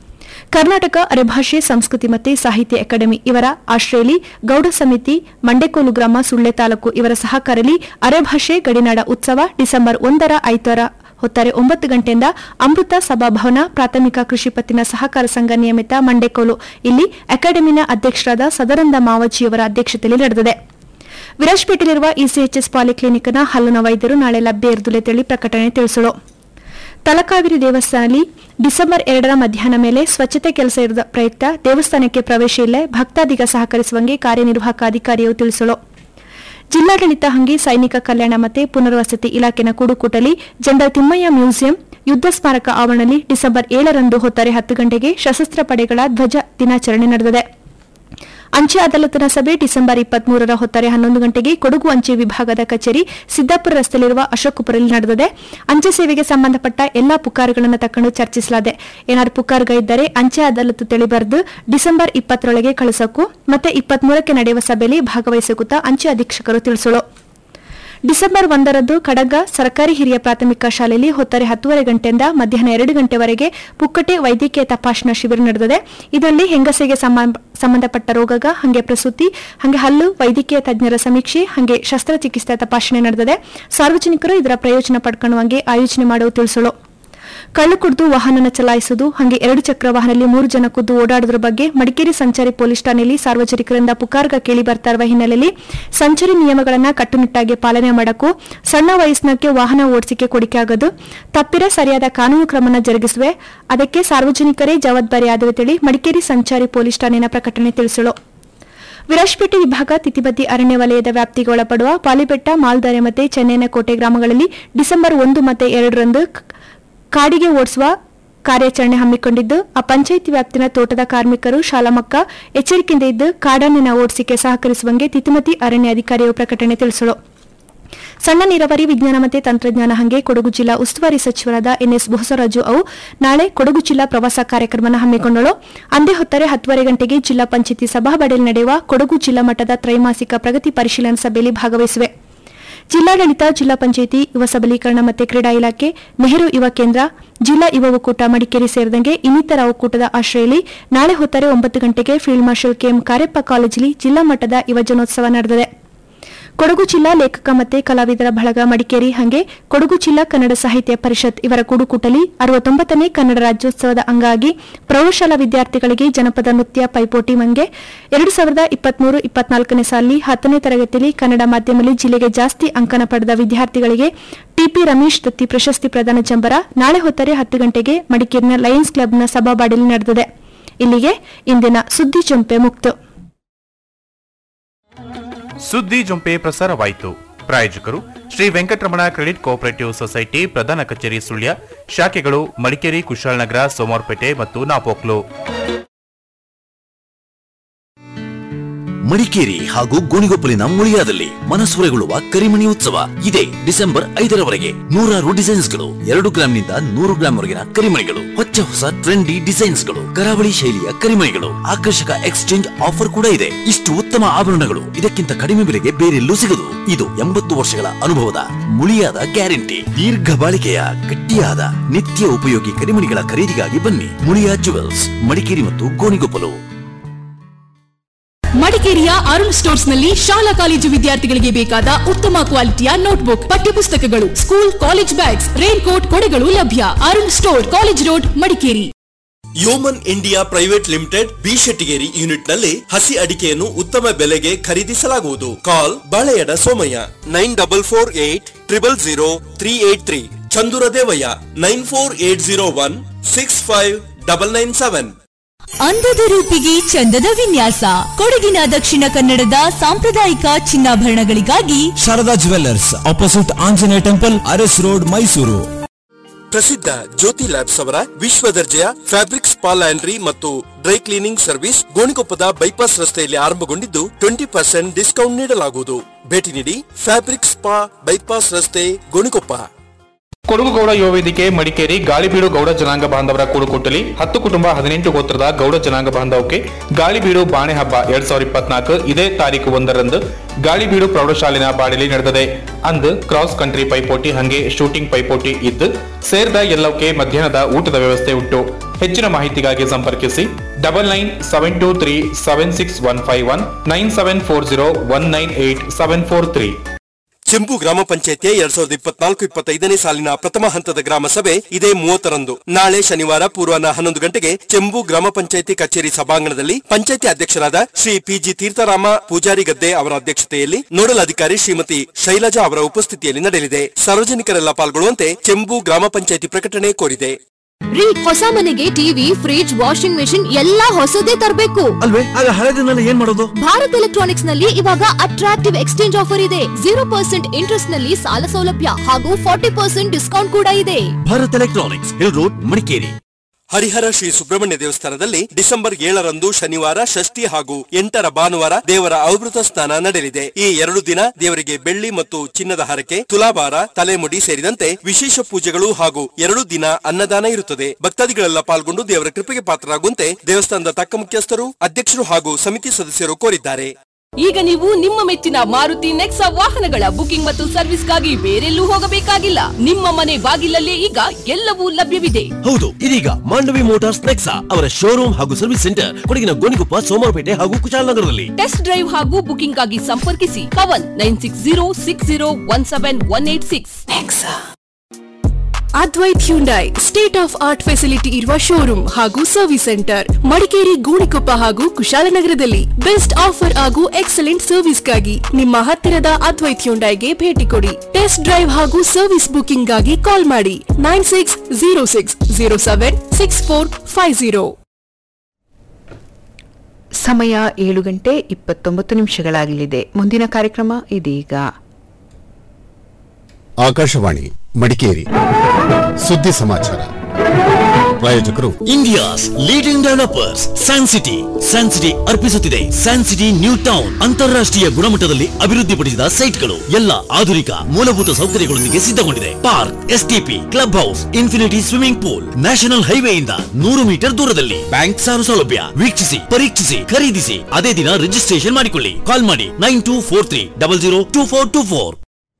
ಕರ್ನಾಟಕ ಅರೆಭಾಷೆ ಸಂಸ್ಕೃತಿ ಮತ್ತು ಸಾಹಿತ್ಯ ಅಕಾಡೆಮಿ ಇವರ ಆಶ್ರಯಲಿ ಗೌಡ ಸಮಿತಿ ಮಂಡೆಕೋಲು ಗ್ರಾಮ ಸುಳ್ಳೆ ತಾಲೂಕು ಇವರ ಸಹಕಾರದಲ್ಲಿ ಅರೆಭಾಷೆ ಗಡಿನಾಡ ಉತ್ಸವ ಡಿಸೆಂಬರ್ ಒಂದರ ಐದರ ಹೊತ್ತಾರೆ ಒಂಬತ್ತು ಗಂಟೆಯಿಂದ ಅಮೃತ ಸಭಾಭವನ ಪ್ರಾಥಮಿಕ ಕೃಷಿ ಪತ್ತಿನ ಸಹಕಾರ ಸಂಘ ನಿಯಮಿತ ಮಂಡೆಕೋಲು ಇಲ್ಲಿ ಅಕಾಡೆಮಿನ ಅಧ್ಯಕ್ಷರಾದ ಸದಾನಂದ ಮಾವಜಿಯವರ ಅಧ್ಯಕ್ಷತೆಯಲ್ಲಿ ನಡೆದಿದೆ ವಿರಾಜ್ಪೇಟೆಯಲ್ಲಿರುವ ಇಸಿಎಚ್ಎಸ್ ಪಾಲಿಕ್ಲಿನಿಕ್ನ ಹಲ್ಲುನ ವೈದ್ಯರು ನಾಳೆ ಲಭ್ಯ ಇರುವುದಿಲ್ಲ ತಿಳಿ ಪ್ರಕಟಣೆ ತಿಳಿಸಲು ತಲಕಾವೇರಿ ದೇವಸ್ಥಾನದಲ್ಲಿ ಡಿಸೆಂಬರ್ ಎರಡರ ಮಧ್ಯಾಹ್ನ ಮೇಲೆ ಸ್ವಚ್ಛತೆ ಕೆಲಸ ಇರುವ ಪ್ರಯುಕ್ತ ದೇವಸ್ಥಾನಕ್ಕೆ ಪ್ರವೇಶ ಇಲ್ಲ ಭಕ್ತಾದಿಗ ಸಹಕರಿಸುವಂಗೆ ಕಾರ್ಯನಿರ್ವಾಹಕ ಅಧಿಕಾರಿಯು ತಿಳಿಸಲು ಜಿಲ್ಲಾಡಳಿತ ಹಂಗಿ ಸೈನಿಕ ಕಲ್ಯಾಣ ಮತ್ತೆ ಪುನರ್ವಸತಿ ಇಲಾಖೆನ ಕುಡುಕುಟಲಿ ಜನರಲ್ ತಿಮ್ಮಯ್ಯ ಮ್ಯೂಸಿಯಂ ಯುದ್ಧ ಸ್ಮಾರಕ ಆವರಣದಲ್ಲಿ ಡಿಸೆಂಬರ್ ಏಳರಂದು ಹೊತ್ತಾರೆ ಹತ್ತು ಗಂಟೆಗೆ ಸಶಸ್ತ್ರ ಪಡೆಗಳ ಧ್ವಜ ದಿನಾಚರಣೆ ನಡೆದಿದೆ ಅಂಚೆ ಅದಾಲತ್ನ ಸಭೆ ಡಿಸೆಂಬರ್ ಇಪ್ಪತ್ಮೂರರ ಹೊತ್ತಾರೆ ಹನ್ನೊಂದು ಗಂಟೆಗೆ ಕೊಡಗು ಅಂಚೆ ವಿಭಾಗದ ಕಚೇರಿ ಸಿದ್ದಾಪುರ ರಸ್ತೆಯಲ್ಲಿರುವ ಅಶೋಕಪುರಲ್ಲಿ ನಡೆದಿದೆ ಅಂಚೆ ಸೇವೆಗೆ ಸಂಬಂಧಪಟ್ಟ ಎಲ್ಲಾ ಪುಕಾರುಗಳನ್ನು ತಕೊಂಡು ಚರ್ಚಿಸಲಾದೆ ಏನಾದ್ರು ಪುಕಾರ್ಗ ಇದ್ದರೆ ಅಂಚೆ ಅದಾಲತ್ತು ತಿಳಿಬರೆದು ಡಿಸೆಂಬರ್ ಇಪ್ಪತ್ತರೊಳಗೆ ಕಳಿಸೋಕು ಮತ್ತೆ ಇಪ್ಪತ್ಮೂರಕ್ಕೆ ನಡೆಯುವ ಸಭೆಯಲ್ಲಿ ಭಾಗವಹಿಸುತ್ತಾ ಅಂಚೆ ಅಧೀಕ್ಷಕರು ತಿಳಿಸಲು ಡಿಸೆಂಬರ್ ಒಂದರಂದು ಕಡಗ ಸರ್ಕಾರಿ ಹಿರಿಯ ಪ್ರಾಥಮಿಕ ಶಾಲೆಯಲ್ಲಿ ಹೊತ್ತಾರೆ ಹತ್ತುವರೆ ಗಂಟೆಯಿಂದ ಮಧ್ಯಾಹ್ನ ಎರಡು ಗಂಟೆವರೆಗೆ ಪುಕ್ಕಟೆ ವೈದ್ಯಕೀಯ ತಪಾಸಣಾ ಶಿಬಿರ ನಡೆದಿದೆ ಇದರಲ್ಲಿ ಹೆಂಗಸೆಗೆ ಸಂಬಂಧ- ಸಂಬಂಧಪಟ್ಟ ರೋಗಗ ಹಾಗೆ ಪ್ರಸೂತಿ ಹಾಗೆ ಹಲ್ಲು ವೈದ್ಯಕೀಯ ತಜ್ಞರ ಸಮೀಕ್ಷೆ ಹಾಗೆ ಶಸ್ತ್ರಚಿಕಿತ್ಸೆ ತಪಾಸಣೆ ನಡೆದಿದೆ ಸಾರ್ವಜನಿಕರು ಇದರ ಪ್ರಯೋಜನ ಪಡ್ಕೊಳ್ಳುವಂಗೆ ಆಯೋಜನೆ ಮಾಡುವ ತಿಳಿಸಲು ಕಳ್ಳು ಕುಡಿದು ವಾಹನ ಚಲಾಯಿಸುವುದು ಹಾಗೆ ಎರಡು ಚಕ್ರ ವಾಹನದಲ್ಲಿ ಮೂರು ಜನ ಕುದ್ದು ಓಡಾಡುವುದರ ಬಗ್ಗೆ ಮಡಿಕೇರಿ ಸಂಚಾರಿ ಪೊಲೀಸ್ ಠಾಣೆಯಲ್ಲಿ ಸಾರ್ವಜನಿಕರಿಂದ ಪುಕಾರ್ಗ ಕೇಳಿ ಬರ್ತಾ ಇರುವ ಹಿನ್ನೆಲೆಯಲ್ಲಿ ಸಂಚಾರಿ ನಿಯಮಗಳನ್ನು ಕಟ್ಟುನಿಟ್ಟಾಗಿ ಪಾಲನೆ ಮಾಡಕ್ಕೂ ಸಣ್ಣ ವಯಸ್ಸಿನಕ್ಕೆ ವಾಹನ ಓಡಿಸಿಕೆ ಕೊಡಿಕೆ ಆಗೋದು ತಪ್ಪಿರ ಸರಿಯಾದ ಕಾನೂನು ಕ್ರಮನ ಜರುಗಿಸುವೆ ಅದಕ್ಕೆ ಸಾರ್ವಜನಿಕರೇ ಜವಾಬ್ದಾರಿಯಾದವೆ ತಿಳಿ ಮಡಿಕೇರಿ ಸಂಚಾರಿ ಪೊಲೀಸ್ ಠಾಣೆಯ ಪ್ರಕಟಣೆ ತಿಳಿಸಲು ವಿರಾಜ್ಪೇಟೆ ವಿಭಾಗ ತಿತಿಬದ್ದಿ ಅರಣ್ಯ ವಲಯದ ವ್ಯಾಪ್ತಿಗೆ ಒಳಪಡುವ ಪಾಲಿಬೆಟ್ಟ ಮಾಲ್ದಾರೆ ಮತ್ತು ಚೆನ್ನೈನ ಕೋಟೆ ಗ್ರಾಮಗಳಲ್ಲಿ ಡಿಸೆಂಬರ್ ಒಂದು ಮತ್ತು ಎರಡರಂದು ಕ- ಕಾಡಿಗೆ ಓಡಿಸುವ ಕಾರ್ಯಾಚರಣೆ ಹಮ್ಮಿಕೊಂಡಿದ್ದು ಆ ಪಂಚಾಯಿತಿ ವ್ಯಾಪ್ತಿನ ತೋಟದ ಕಾರ್ಮಿಕರು ಶಾಲಾ ಮಕ್ಕ ಎಚ್ಚರಿಕೆಯಿಂದ ಇದ್ದು ಕಾಡನ್ನಿನ ಓಡಿಸಿಕೆ ಸಹಕರಿಸುವಂಗೆ ತಿತಿಮತಿ ಅರಣ್ಯ ಅಧಿಕಾರಿಯು ಪ್ರಕಟಣೆ ತಿಳಿಸಲು ಸಣ್ಣ ನೀರಾವರಿ ವಿಜ್ಞಾನ ಮತ್ತು ತಂತ್ರಜ್ಞಾನ ಹಂಗೆ ಕೊಡಗು ಜಿಲ್ಲಾ ಉಸ್ತುವಾರಿ ಸಚಿವರಾದ ಎನ್ಎಸ್ ಬೊಸರಾಜು ಅವು ನಾಳೆ ಕೊಡಗು ಜಿಲ್ಲಾ ಪ್ರವಾಸ ಕಾರ್ಯಕ್ರಮನ ಹಮ್ಮಿಕೊಂಡಳು ಅಂದೇ ಹೊತ್ತರೆ ಹತ್ತುವರೆ ಗಂಟೆಗೆ ಜಿಲ್ಲಾ ಪಂಚಾಯತಿ ಸಭಾಬಡಿಯಲ್ಲಿ ನಡೆಯುವ ಕೊಡಗು ಜಿಲ್ಲಾ ಮಟ್ಟದ ತ್ರೈಮಾಸಿಕ ಪ್ರಗತಿ ಪರಿಶೀಲನಾ ಸಭೆಯಲ್ಲಿ ಭಾಗವಹಿಸಿವೆ ಜಿಲ್ಲಾಡಳಿತ ಜಿಲ್ಲಾ ಪಂಚಾಯಿತಿ ಯುವ ಸಬಲೀಕರಣ ಮತ್ತು ಕ್ರೀಡಾ ಇಲಾಖೆ ನೆಹರು ಯುವ ಕೇಂದ್ರ ಜಿಲ್ಲಾ ಯುವ ಒಕ್ಕೂಟ ಮಡಿಕೇರಿ ಸೇರಿದಂತೆ ಇನ್ನಿತರ ಒಕ್ಕೂಟದ ಆಶ್ರಯಲ್ಲಿ ನಾಳೆ ಹೊತ್ತರೆ ಒಂಬತ್ತು ಗಂಟೆಗೆ ಫೀಲ್ಡ್ ಮಾರ್ಷಲ್ ಕೆಎಂ ಕಾರ್ಯಪ್ಪ ಕಾಲೇಜಿನಲ್ಲಿ ಜಿಲ್ಲಾ ಮಟ್ಟದ ಯುವಜನೋತ್ಸವ ನಡೆದಿದೆ ಕೊಡಗು ಜಿಲ್ಲಾ ಲೇಖಕ ಮತ್ತು ಕಲಾವಿದರ ಬಳಗ ಮಡಿಕೇರಿ ಹಾಗೆ ಕೊಡಗು ಜಿಲ್ಲಾ ಕನ್ನಡ ಸಾಹಿತ್ಯ ಪರಿಷತ್ ಇವರ ಕೂಡುಕೂಟಲಿ ಅರವತ್ತೊಂಬತ್ತನೇ ಕನ್ನಡ ರಾಜ್ಯೋತ್ಸವದ ಅಂಗವಾಗಿ ಪ್ರೌಢಶಾಲಾ ವಿದ್ಯಾರ್ಥಿಗಳಿಗೆ ಜನಪದ ನೃತ್ಯ ಪೈಪೋಟಿ ಮಂಗೆ ಎರಡು ಸಾವಿರದ ಇಪ್ಪತ್ಮೂರು ಇಪ್ಪತ್ನಾಲ್ಕನೇ ಸಾಲಿ ಹತ್ತನೇ ತರಗತಿಯಲ್ಲಿ ಕನ್ನಡ ಮಾಧ್ಯಮದಲ್ಲಿ ಜಿಲ್ಲೆಗೆ ಜಾಸ್ತಿ ಅಂಕನ ಪಡೆದ ವಿದ್ಯಾರ್ಥಿಗಳಿಗೆ ಟಿಪಿ ರಮೇಶ್ ದತ್ತಿ ಪ್ರಶಸ್ತಿ ಪ್ರದಾನ ಜಂಬರ ನಾಳೆ ಹೊತ್ತರೆ ಹತ್ತು ಗಂಟೆಗೆ ಮಡಿಕೇರಿನ ಲಯನ್ಸ್ ಕ್ಲಬ್ನ ಸಭಾಬಾಡಿಯಲ್ಲಿ ನಡೆದಿದೆ ಇಲ್ಲಿಗೆ ಇಂದಿನ ಸುದ್ದಿ ಚೊಂಪೆ ಮುಕ್ತು ಸುದ್ದಿ ಜೊಂಪೆ ಪ್ರಸಾರವಾಯಿತು ಪ್ರಾಯೋಜಕರು Shri Venkataramana credit cooperative society ಪ್ರಧಾನ ಕಚೇರಿ ಸುಳ್ಯ ಶಾಖೆಗಳು ಮಡಿಕೇರಿ ಕುಶಾಲನಗರ ಸೋಮವಾರಪೇಟೆ ಮತ್ತು ನಾಪೋಕ್ಲು ಮಡಿಕೇರಿ ಹಾಗೂ ಗೋಣಿಗೊಪ್ಪಲಿನ ಮುಳಿಯಾದಲ್ಲಿ ಮನಸೂರೆಗೊಳ್ಳುವ ಕರಿಮಣಿ ಉತ್ಸವ ಇದೆ ಡಿಸೆಂಬರ್ ಐದರವರೆಗೆ ನೂರಾರು ಡಿಸೈನ್ಸ್ಗಳು ಎರಡು ಗ್ರಾಂನಿಂದ ನೂರು ಗ್ರಾಂ ವರೆಗಿನ ಕರಿಮಣಿಗಳು ಹೊಚ್ಚ ಹೊಸ ಟ್ರೆಂಡಿ ಡಿಸೈನ್ಸ್ಗಳು ಕರಾವಳಿ ಶೈಲಿಯ ಕರಿಮಣಿಗಳು ಆಕರ್ಷಕ ಎಕ್ಸ್ಚೇಂಜ್ ಆಫರ್ ಕೂಡ ಇದೆ ಇಷ್ಟು ಉತ್ತಮ ಆಭರಣಗಳು ಇದಕ್ಕಿಂತ ಕಡಿಮೆ ಬೆಲೆಗೆ ಬೇರೆಲ್ಲೂ ಸಿಗದು ಇದು ಎಂಬತ್ತು ವರ್ಷಗಳ ಅನುಭವದ ಮುಳಿಯಾದ ಗ್ಯಾರಂಟಿ ದೀರ್ಘ ಬಾಳಿಕೆಯ ಗಟ್ಟಿಯಾದ ನಿತ್ಯ ಉಪಯೋಗಿ ಕರಿಮಣಿಗಳ ಖರೀದಿಗಾಗಿ ಬನ್ನಿ ಮುಳಿಯಾ ಜುವೆಲ್ಸ್ ಮಡಿಕೇರಿ ಮತ್ತು ಗೋಣಿಗೊಪ್ಪಲು ಮಡಿಕೇರಿಯ ಅರುಣ್ ಸ್ಟೋರ್ಸ್ ನಲ್ಲಿ ಶಾಲಾ ಕಾಲೇಜು ವಿದ್ಯಾರ್ಥಿಗಳಿಗೆ ಬೇಕಾದ ಉತ್ತಮ ಕ್ವಾಲಿಟಿಯ ನೋಟ್ಬುಕ್ ಪಠ್ಯಪುಸ್ತಕಗಳು school college bags rain coat ಕೊಡೆಗಳು ಲಭ್ಯ Arun store college road Madikeri Yeoman India private limited B Shettigeri unit ನಲ್ಲಿ ಹಸಿ ಅಡಿಕೆಯನ್ನು ಉತ್ತಮ ಬೆಲೆಗೆ ಖರೀದಿಸಲಾಗುವುದು call Baleyada Somaiah nine double four eight triple zero three eight three Chandura Devaiah nine four eight zero one six five double nine seven ಅಂದದ ರೂಪಿಗೆ ಚಂದದ ವಿನ್ಯಾಸ ಕೊಡಗಿನ ದಕ್ಷಿಣ ಕನ್ನಡದ ಸಾಂಪ್ರದಾಯಿಕ ಚಿನ್ನಾಭರಣಗಳಿಗಾಗಿ Sharada jewellers opposite Anjaneya temple Aras road Mysuru ಪ್ರಸಿದ್ಧ ಜ್ಯೋತಿ ಲ್ಯಾಬ್ಸ್ ಅವರ ವಿಶ್ವ ದರ್ಜೆಯ ಫ್ಯಾಬ್ರಿಕ್ ಸ್ಪಾ ಲ್ಯಾಂಡ್ರಿ ಮತ್ತು ಡ್ರೈ ಕ್ಲೀನಿಂಗ್ ಸರ್ವಿಸ್ ಗೋಣಿಕೊಪ್ಪದ ಬೈಪಾಸ್ ರಸ್ತೆಯಲ್ಲಿ ಆರಂಭಗೊಂಡಿದ್ದು ಟ್ವೆಂಟಿ ಪರ್ಸೆಂಟ್ ಡಿಸ್ಕೌಂಟ್ ನೀಡಲಾಗುವುದು ಭೇಟಿ ನೀಡಿ ಫ್ಯಾಬ್ರಿಕ್ ಸ್ಪಾ ಬೈಪಾಸ್ ರಸ್ತೆ ಗೋಣಿಕೊಪ್ಪ ಕೊಡಗು ಗೌಡ ಯುವ ವೇದಿಕೆ ಮಡಿಕೇರಿ ಗಾಳಿಬೀಡು ಗೌಡ ಜನಾಂಗ ಬಾಂಧವರ ಕೂಡುಕೊಟ್ಟಲಿ ಹತ್ತು ಕುಟುಂಬ ಹದಿನೆಂಟು ಗೋತ್ರದ ಗೌಡ ಜನಾಂಗ ಬಾಂಧವಕ್ಕೆ ಗಾಳಿಬೀಡು ಬಾಣೆ ಹಬ್ಬ ಎರಡ್ ಸಾವಿರದ ಇಪ್ಪತ್ನಾಲ್ಕು ಇದೇ ತಾರೀಕು ಒಂದರಂದು ಗಾಳಿಬೀಡು ಪ್ರೌಢಶಾಲಿನ ಬಾಡಿಲಿ ನಡೆದಿದೆ ಅಂದು ಕ್ರಾಸ್ ಕಂಟ್ರಿ ಪೈಪೋಟಿ ಹಂಗೆ ಶೂಟಿಂಗ್ ಪೈಪೋಟಿ ಇದ್ದು ಸೇರಿದ ಎಲ್ಲವಕ್ಕೆ ಮಧ್ಯಾಹ್ನದ ಊಟದ ವ್ಯವಸ್ಥೆ ಉಂಟು ಹೆಚ್ಚಿನ ಮಾಹಿತಿಗಾಗಿ ಸಂಪರ್ಕಿಸಿ double nine seven two three seven six one five one nine seven four zero one nine eight seven four three Chembu ಗ್ರಾಮ ಪಂಚಾಯತಿಯ ಎರಡ್ ಸಾವಿರದ ಇಪ್ಪತ್ನಾಲ್ಕು ಇಪ್ಪತ್ತೈದನೇ ಸಾಲಿನ ಪ್ರಥಮ ಹಂತದ ಗ್ರಾಮ ಸಭೆ ಇದೇ ಮೂವತ್ತರಂದು ನಾಳೆ ಶನಿವಾರ ಪೂರ್ವಾಹ್ನ ಹನ್ನೊಂದು ಗಂಟೆಗೆ ಚೆಂಬು ಗ್ರಾಮ ಪಂಚಾಯತಿ ಕಚೇರಿ ಸಭಾಂಗಣದಲ್ಲಿ ಪಂಚಾಯತಿ ಅಧ್ಯಕ್ಷರಾದ ಶ್ರೀ ಪಿಜಿ ತೀರ್ಥರಾಮ ಪೂಜಾರಿ ಗದ್ದೆ ಅವರ ಅಧ್ಯಕ್ಷತೆಯಲ್ಲಿ ನೋಡಲ್ ಅಧಿಕಾರಿ ಶ್ರೀಮತಿ ಶೈಲಜಾ ಅವರ ಉಪಸ್ಥಿತಿಯಲ್ಲಿ ನಡೆಯಲಿದೆ ಸಾರ್ವಜನಿಕರೆಲ್ಲ ಪಾಲ್ಗೊಳ್ಳುವಂತೆ ಚೆಂಬು ಗ್ರಾಮ ಪಂಚಾಯತಿ ಪ್ರಕಟಣೆ ಕೋರಿದೆ ರೀ ಹೊಸ ಮನೆಗೆ ಟಿವಿ ಫ್ರಿಡ್ಜ್ ವಾಷಿಂಗ್ ಮೆಷಿನ್ ಎಲ್ಲಾ ಹೊಸದೇ ತರಬೇಕು ಅಲ್ವೇ ಆಗ ಹಳೆದನ್ನೆಲ್ಲ ಏನ್ ಮಾಡೋದು ಭಾರತ್ ಎಲೆಕ್ಟ್ರಾನಿಕ್ಸ್ ನಲ್ಲಿ ಇವಾಗ ಅಟ್ರಾಕ್ಟಿವ್ ಎಕ್ಸ್ಚೇಂಜ್ ಆಫರ್ ಇದೆ ಜೀರೋ ಪರ್ಸೆಂಟ್ ಇಂಟ್ರೆಸ್ಟ್ ನಲ್ಲಿ ಸಾಲ ಸೌಲಭ್ಯ ಹಾಗೂ ಫಾರ್ಟಿ ಪರ್ಸೆಂಟ್ ಡಿಸ್ಕೌಂಟ್ ಕೂಡ ಇದೆ Bharat electronics hill road Madikeri Harihara Shri Subrahmanya ದೇವಸ್ಥಾನದಲ್ಲಿ ಡಿಸೆಂಬರ್ ಏಳರಂದು ಶನಿವಾರ ಷಷ್ಠಿ ಹಾಗೂ ಎಂಟರ ಭಾನುವಾರ ದೇವರ ಔಭೃತ ಸ್ನಾನ ನಡೆಯಲಿದೆ ಈ ಎರಡು ದಿನ ದೇವರಿಗೆ ಬೆಳ್ಳಿ ಮತ್ತು ಚಿನ್ನದ ಹರಕೆ ತುಲಾಭಾರ ತಲೆಮುಡಿ ಸೇರಿದಂತೆ ವಿಶೇಷ ಪೂಜೆಗಳು ಹಾಗೂ ಎರಡು ದಿನ ಅನ್ನದಾನ ಇರುತ್ತದೆ ಭಕ್ತಾದಿಗಳೆಲ್ಲ ಪಾಲ್ಗೊಂಡು ದೇವರ ಕೃಪೆಗೆ ಪಾತ್ರರಾಗುವಂತೆ ದೇವಸ್ಥಾನದ ತಕ್ಕ ಮುಖ್ಯಸ್ಥರು ಅಧ್ಯಕ್ಷರು ಹಾಗೂ ಸಮಿತಿ ಸದಸ್ಯರು ಕೋರಿದ್ದಾರೆ ಈಗ ನೀವು ನಿಮ್ಮ ಮೆಚ್ಚಿನ ಮಾರುತಿ ನೆಕ್ಸಾ ವಾಹನಗಳ ಬುಕಿಂಗ್ ಮತ್ತು ಸರ್ವಿಸ್ಗಾಗಿ ಬೇರೆಲ್ಲೂ ಹೋಗಬೇಕಾಗಿಲ್ಲ ನಿಮ್ಮ ಮನೆ ಬಾಗಿಲಲ್ಲೇ ಈಗ ಎಲ್ಲವೂ ಲಭ್ಯವಿದೆ ಹೌದು ಇದೀಗ ಮಾಂಡವಿ ಮೋಟಾರ್ಸ್ ನೆಕ್ಸಾ ಅವರ ಶೋರೂಮ್ ಹಾಗೂ ಸರ್ವಿಸ್ ಸೆಂಟರ್ ಕೊಡಗಿನ ಗೋಣಿಕೊಪ್ಪ ಸೋಮವಾರಪೇಟೆ ಹಾಗೂ ಕುಶಾಲನಗರದಲ್ಲಿ ಟೆಸ್ಟ್ ಡ್ರೈವ್ ಹಾಗೂ ಬುಕಿಂಗ್ ಆಗಿ ಸಂಪರ್ಕಿಸಿ Pavan nine six zero six zero one seven one eight six Advaith Hyundai state of art facility ಇರುವ ಶೋರೂಮ್ ಹಾಗೂ ಸರ್ವಿಸ್ ಸೆಂಟರ್ ಮಡಿಕೇರಿ ಗೋಣಿಕೊಪ್ಪ ಹಾಗೂ ಕುಶಾಲನಗರದಲ್ಲಿ ಬೆಸ್ಟ್ ಆಫರ್ ಹಾಗೂ ಎಕ್ಸಲೆಂಟ್ ಸರ್ವಿಸ್ಗಾಗಿ ನಿಮ್ಮ ಹತ್ತಿರದ ಅದ್ವೈತ್ ಹ್ಯುಂಡೈಗೆ ಭೇಟಿ ಕೊಡಿ ಟೆಸ್ಟ್ ಡ್ರೈವ್ ಹಾಗೂ ಸರ್ವಿಸ್ ಬುಕಿಂಗ್ ಗಾಗಿ ಕಾಲ್ ಮಾಡಿ nine six zero six zero seven six four five zero ಸಮಯ ಏಳು ಗಂಟೆ ಇಪ್ಪತ್ತೊಂಬತ್ತು ನಿಮಿಷಗಳಾಗಲಿದೆ ಮುಂದಿನ ಕಾರ್ಯಕ್ರಮ ಇದೀಗ ಆಕಾಶವಾಣಿ ಮಡಿಕೇರಿ ಸುದ್ದಿ ಸಮಾಚಾರ ಪ್ರಾಯೋಜಕರು India's leading developers San City San City ಅರ್ಪಿಸುತ್ತಿದೆ ಸ್ಯಾನ್ ಸಿಟಿ ನ್ಯೂ ಟೌನ್ ಅಂತಾರಾಷ್ಟ್ರೀಯ ಗುಣಮಟ್ಟದಲ್ಲಿ ಅಭಿವೃದ್ಧಿಪಡಿಸಿದ ಸೈಟ್ಗಳು ಎಲ್ಲ ಆಧುನಿಕ ಮೂಲಭೂತ ಸೌಕರ್ಯಗಳೊಂದಿಗೆ ಸಿದ್ಧಗೊಂಡಿದೆ park STP club house infinity swimming pool national ಹೈವೇಯಿಂದ ನೂರು ಮೀಟರ್ ದೂರದಲ್ಲಿ ಬ್ಯಾಂಕ್ ಸಾಲ ಸೌಲಭ್ಯ ವೀಕ್ಷಿಸಿ ಪರೀಕ್ಷಿಸಿ ಖರೀದಿಸಿ ಅದೇ ದಿನ ರಿಜಿಸ್ಟ್ರೇಷನ್ ಮಾಡಿಕೊಳ್ಳಿ ಕಾಲ್ ಮಾಡಿ nine two four three double zero two four two four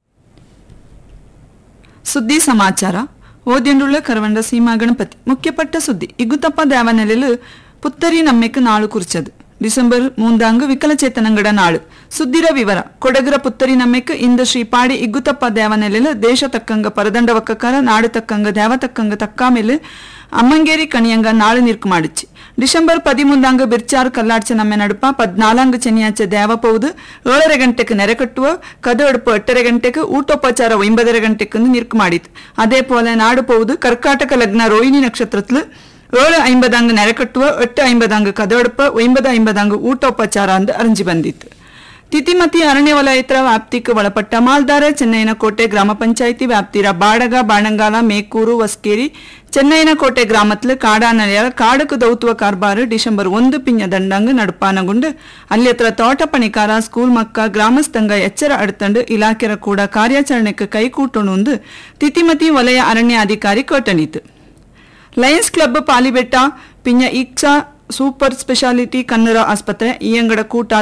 ಸುದ್ದಿ ಸಮಾಚಾರ ಓದ್ಯಂಡುಳ್ಳ ಕರವಂಡ ಸೀಮಾ ಗಣಪತಿ ಮುಖ್ಯಪಟ್ಟ ಸುದ್ದಿ ಇಗುತಪ್ಪ ದೇವನೆಲೆಲು ಪುತ್ತರಿ ನಮ್ಮೆಕ್ ನಾಳು ಕುರ್ಚದು ಡಿಸೆಂಬರ್ ಮೂಂದಾಂಗ್ ವಿಕಲಚೇತನಂಗಡ ನಾಳು ಸುದ್ದಿರ ವಿವರ ಕೊಡಗರ ಪುತ್ತರಿ ನಮ್ಮೆಕ್ ಇಂದ ಶ್ರೀ ಪಾಡಿ ಇಗ್ಗುತಪ್ಪ ದೇವನೆಲೆಲು ದೇಶ ತಕ್ಕಂಗ ಪರದಂಡ ಒಕ್ಕಕಾರ ನಾಡು ತಕ್ಕಂಗ ದೇವ ತಕ್ಕಂಗ ತಕ್ಕಾಮೇಲೆ ಅಮ್ಮಂಗೇರಿ ಕಣಿಯಂಗ ನಾಳು ನಿರ್ಕು ಮಾಡಿಚ್ಚಿ ಡಿಸೆಂಬರ್ ಪದಿಮೂಂದಾಂಗ ಬಿರ್ಚಾರು ಕಲ್ಲಾಡ್ಚ ನಮ್ಮೆ ನಡುಪ ಪದ್ನಾಲಾಂಗ ಚೆನ್ನಿಯಾಚೆ ದೇವಪೌದು ಏಳರ ಗಂಟೆಗೆ ನೆರೆ ಕಟ್ಟುವ ಕದು அடுப்பு எட்டரை ಗಂಟೆಗೆ ಊಟೋಪಚಾರ ಒಂಬದರ ಗಂಟೆಗೆ ನಿರ್ಕು ಮಾಡಿತು அதே போல நாடு போகுது கர்க்காட்டக லக்ன ரோஹிணி நட்சத்திரத்துல ஏழு ஐம்பதாங்கு ನೆರೆಕಟ್ಟುವ ಎಟ್ಟು ಐಂಬದಾಂಗ ಕದೊಡಪ ಒಂಬದು ಐಂಬದಾಂಗ ಊಟೋಪಚಾರ ಅಂದು ಅರಂಜಿ ಬಂದಿತ್ತು ತಿತಿಮತಿ ಅರಣ್ಯ ವಲಯದ ವ್ಯಾಪ್ತಿಗೆ ಒಳಪಟ್ಟ ಮಾಲ್ದಾರ ಚೆನ್ನೈನ ಕೋಟೆ ಗ್ರಾಮ ಪಂಚಾಯಿತಿ ವ್ಯಾಪ್ತಿರ ಬಾಡಗ ಬಾಣಂಗಾಲ ಮೇಕೂರು ವಸ್ಕೇರಿ ಚೆನ್ನೈನ ಕೋಟೆ ಗ್ರಾಮத்தில் ಕಾಡಾನಲೆಯ ಕಾಡಕು ದೌತುವ ಕಾರ್ಬಾರು ಡಿಸೆಂಬರ್ ಒಂದು ಪಿಂಜ ದಂಡಂಗ್ ನಡುಪಾನಗೊಂಡು ಅಲ್ಲಿ ಹತ್ರ ತೋಟ ಪಣಿಕಾರ ಸ್ಕೂಲ್ ಮಕ್ಕ ಗ್ರಾಮಸ್ಥಂಗ ಎಚ್ಚರ ಅಡ್ತಂಡು ಇಲಾಖೆರ ಕೂಡ ಕಾರ್ಯಾಚರಣೆಗೆ ಕೈಕೂಟುಣುಂದು ತಿತಿಮತಿ ವಲಯ ಅರಣ್ಯ ಅಧಿಕಾರಿ ಕೋಟಣಿತು ಲಯನ್ಸ್ ಕ್ಲಬ್ ಪಾಲಿಬೆಟ್ಟ ಪಿಂಜ ಇಕ್ಸಾ ಸೂಪರ್ ಸ್ಪೆಷಾಲಿಟಿ ಕನ್ನಡ ಆಸ್ಪತ್ರೆ ಈ ಅಂಗಡ ಕೂಟ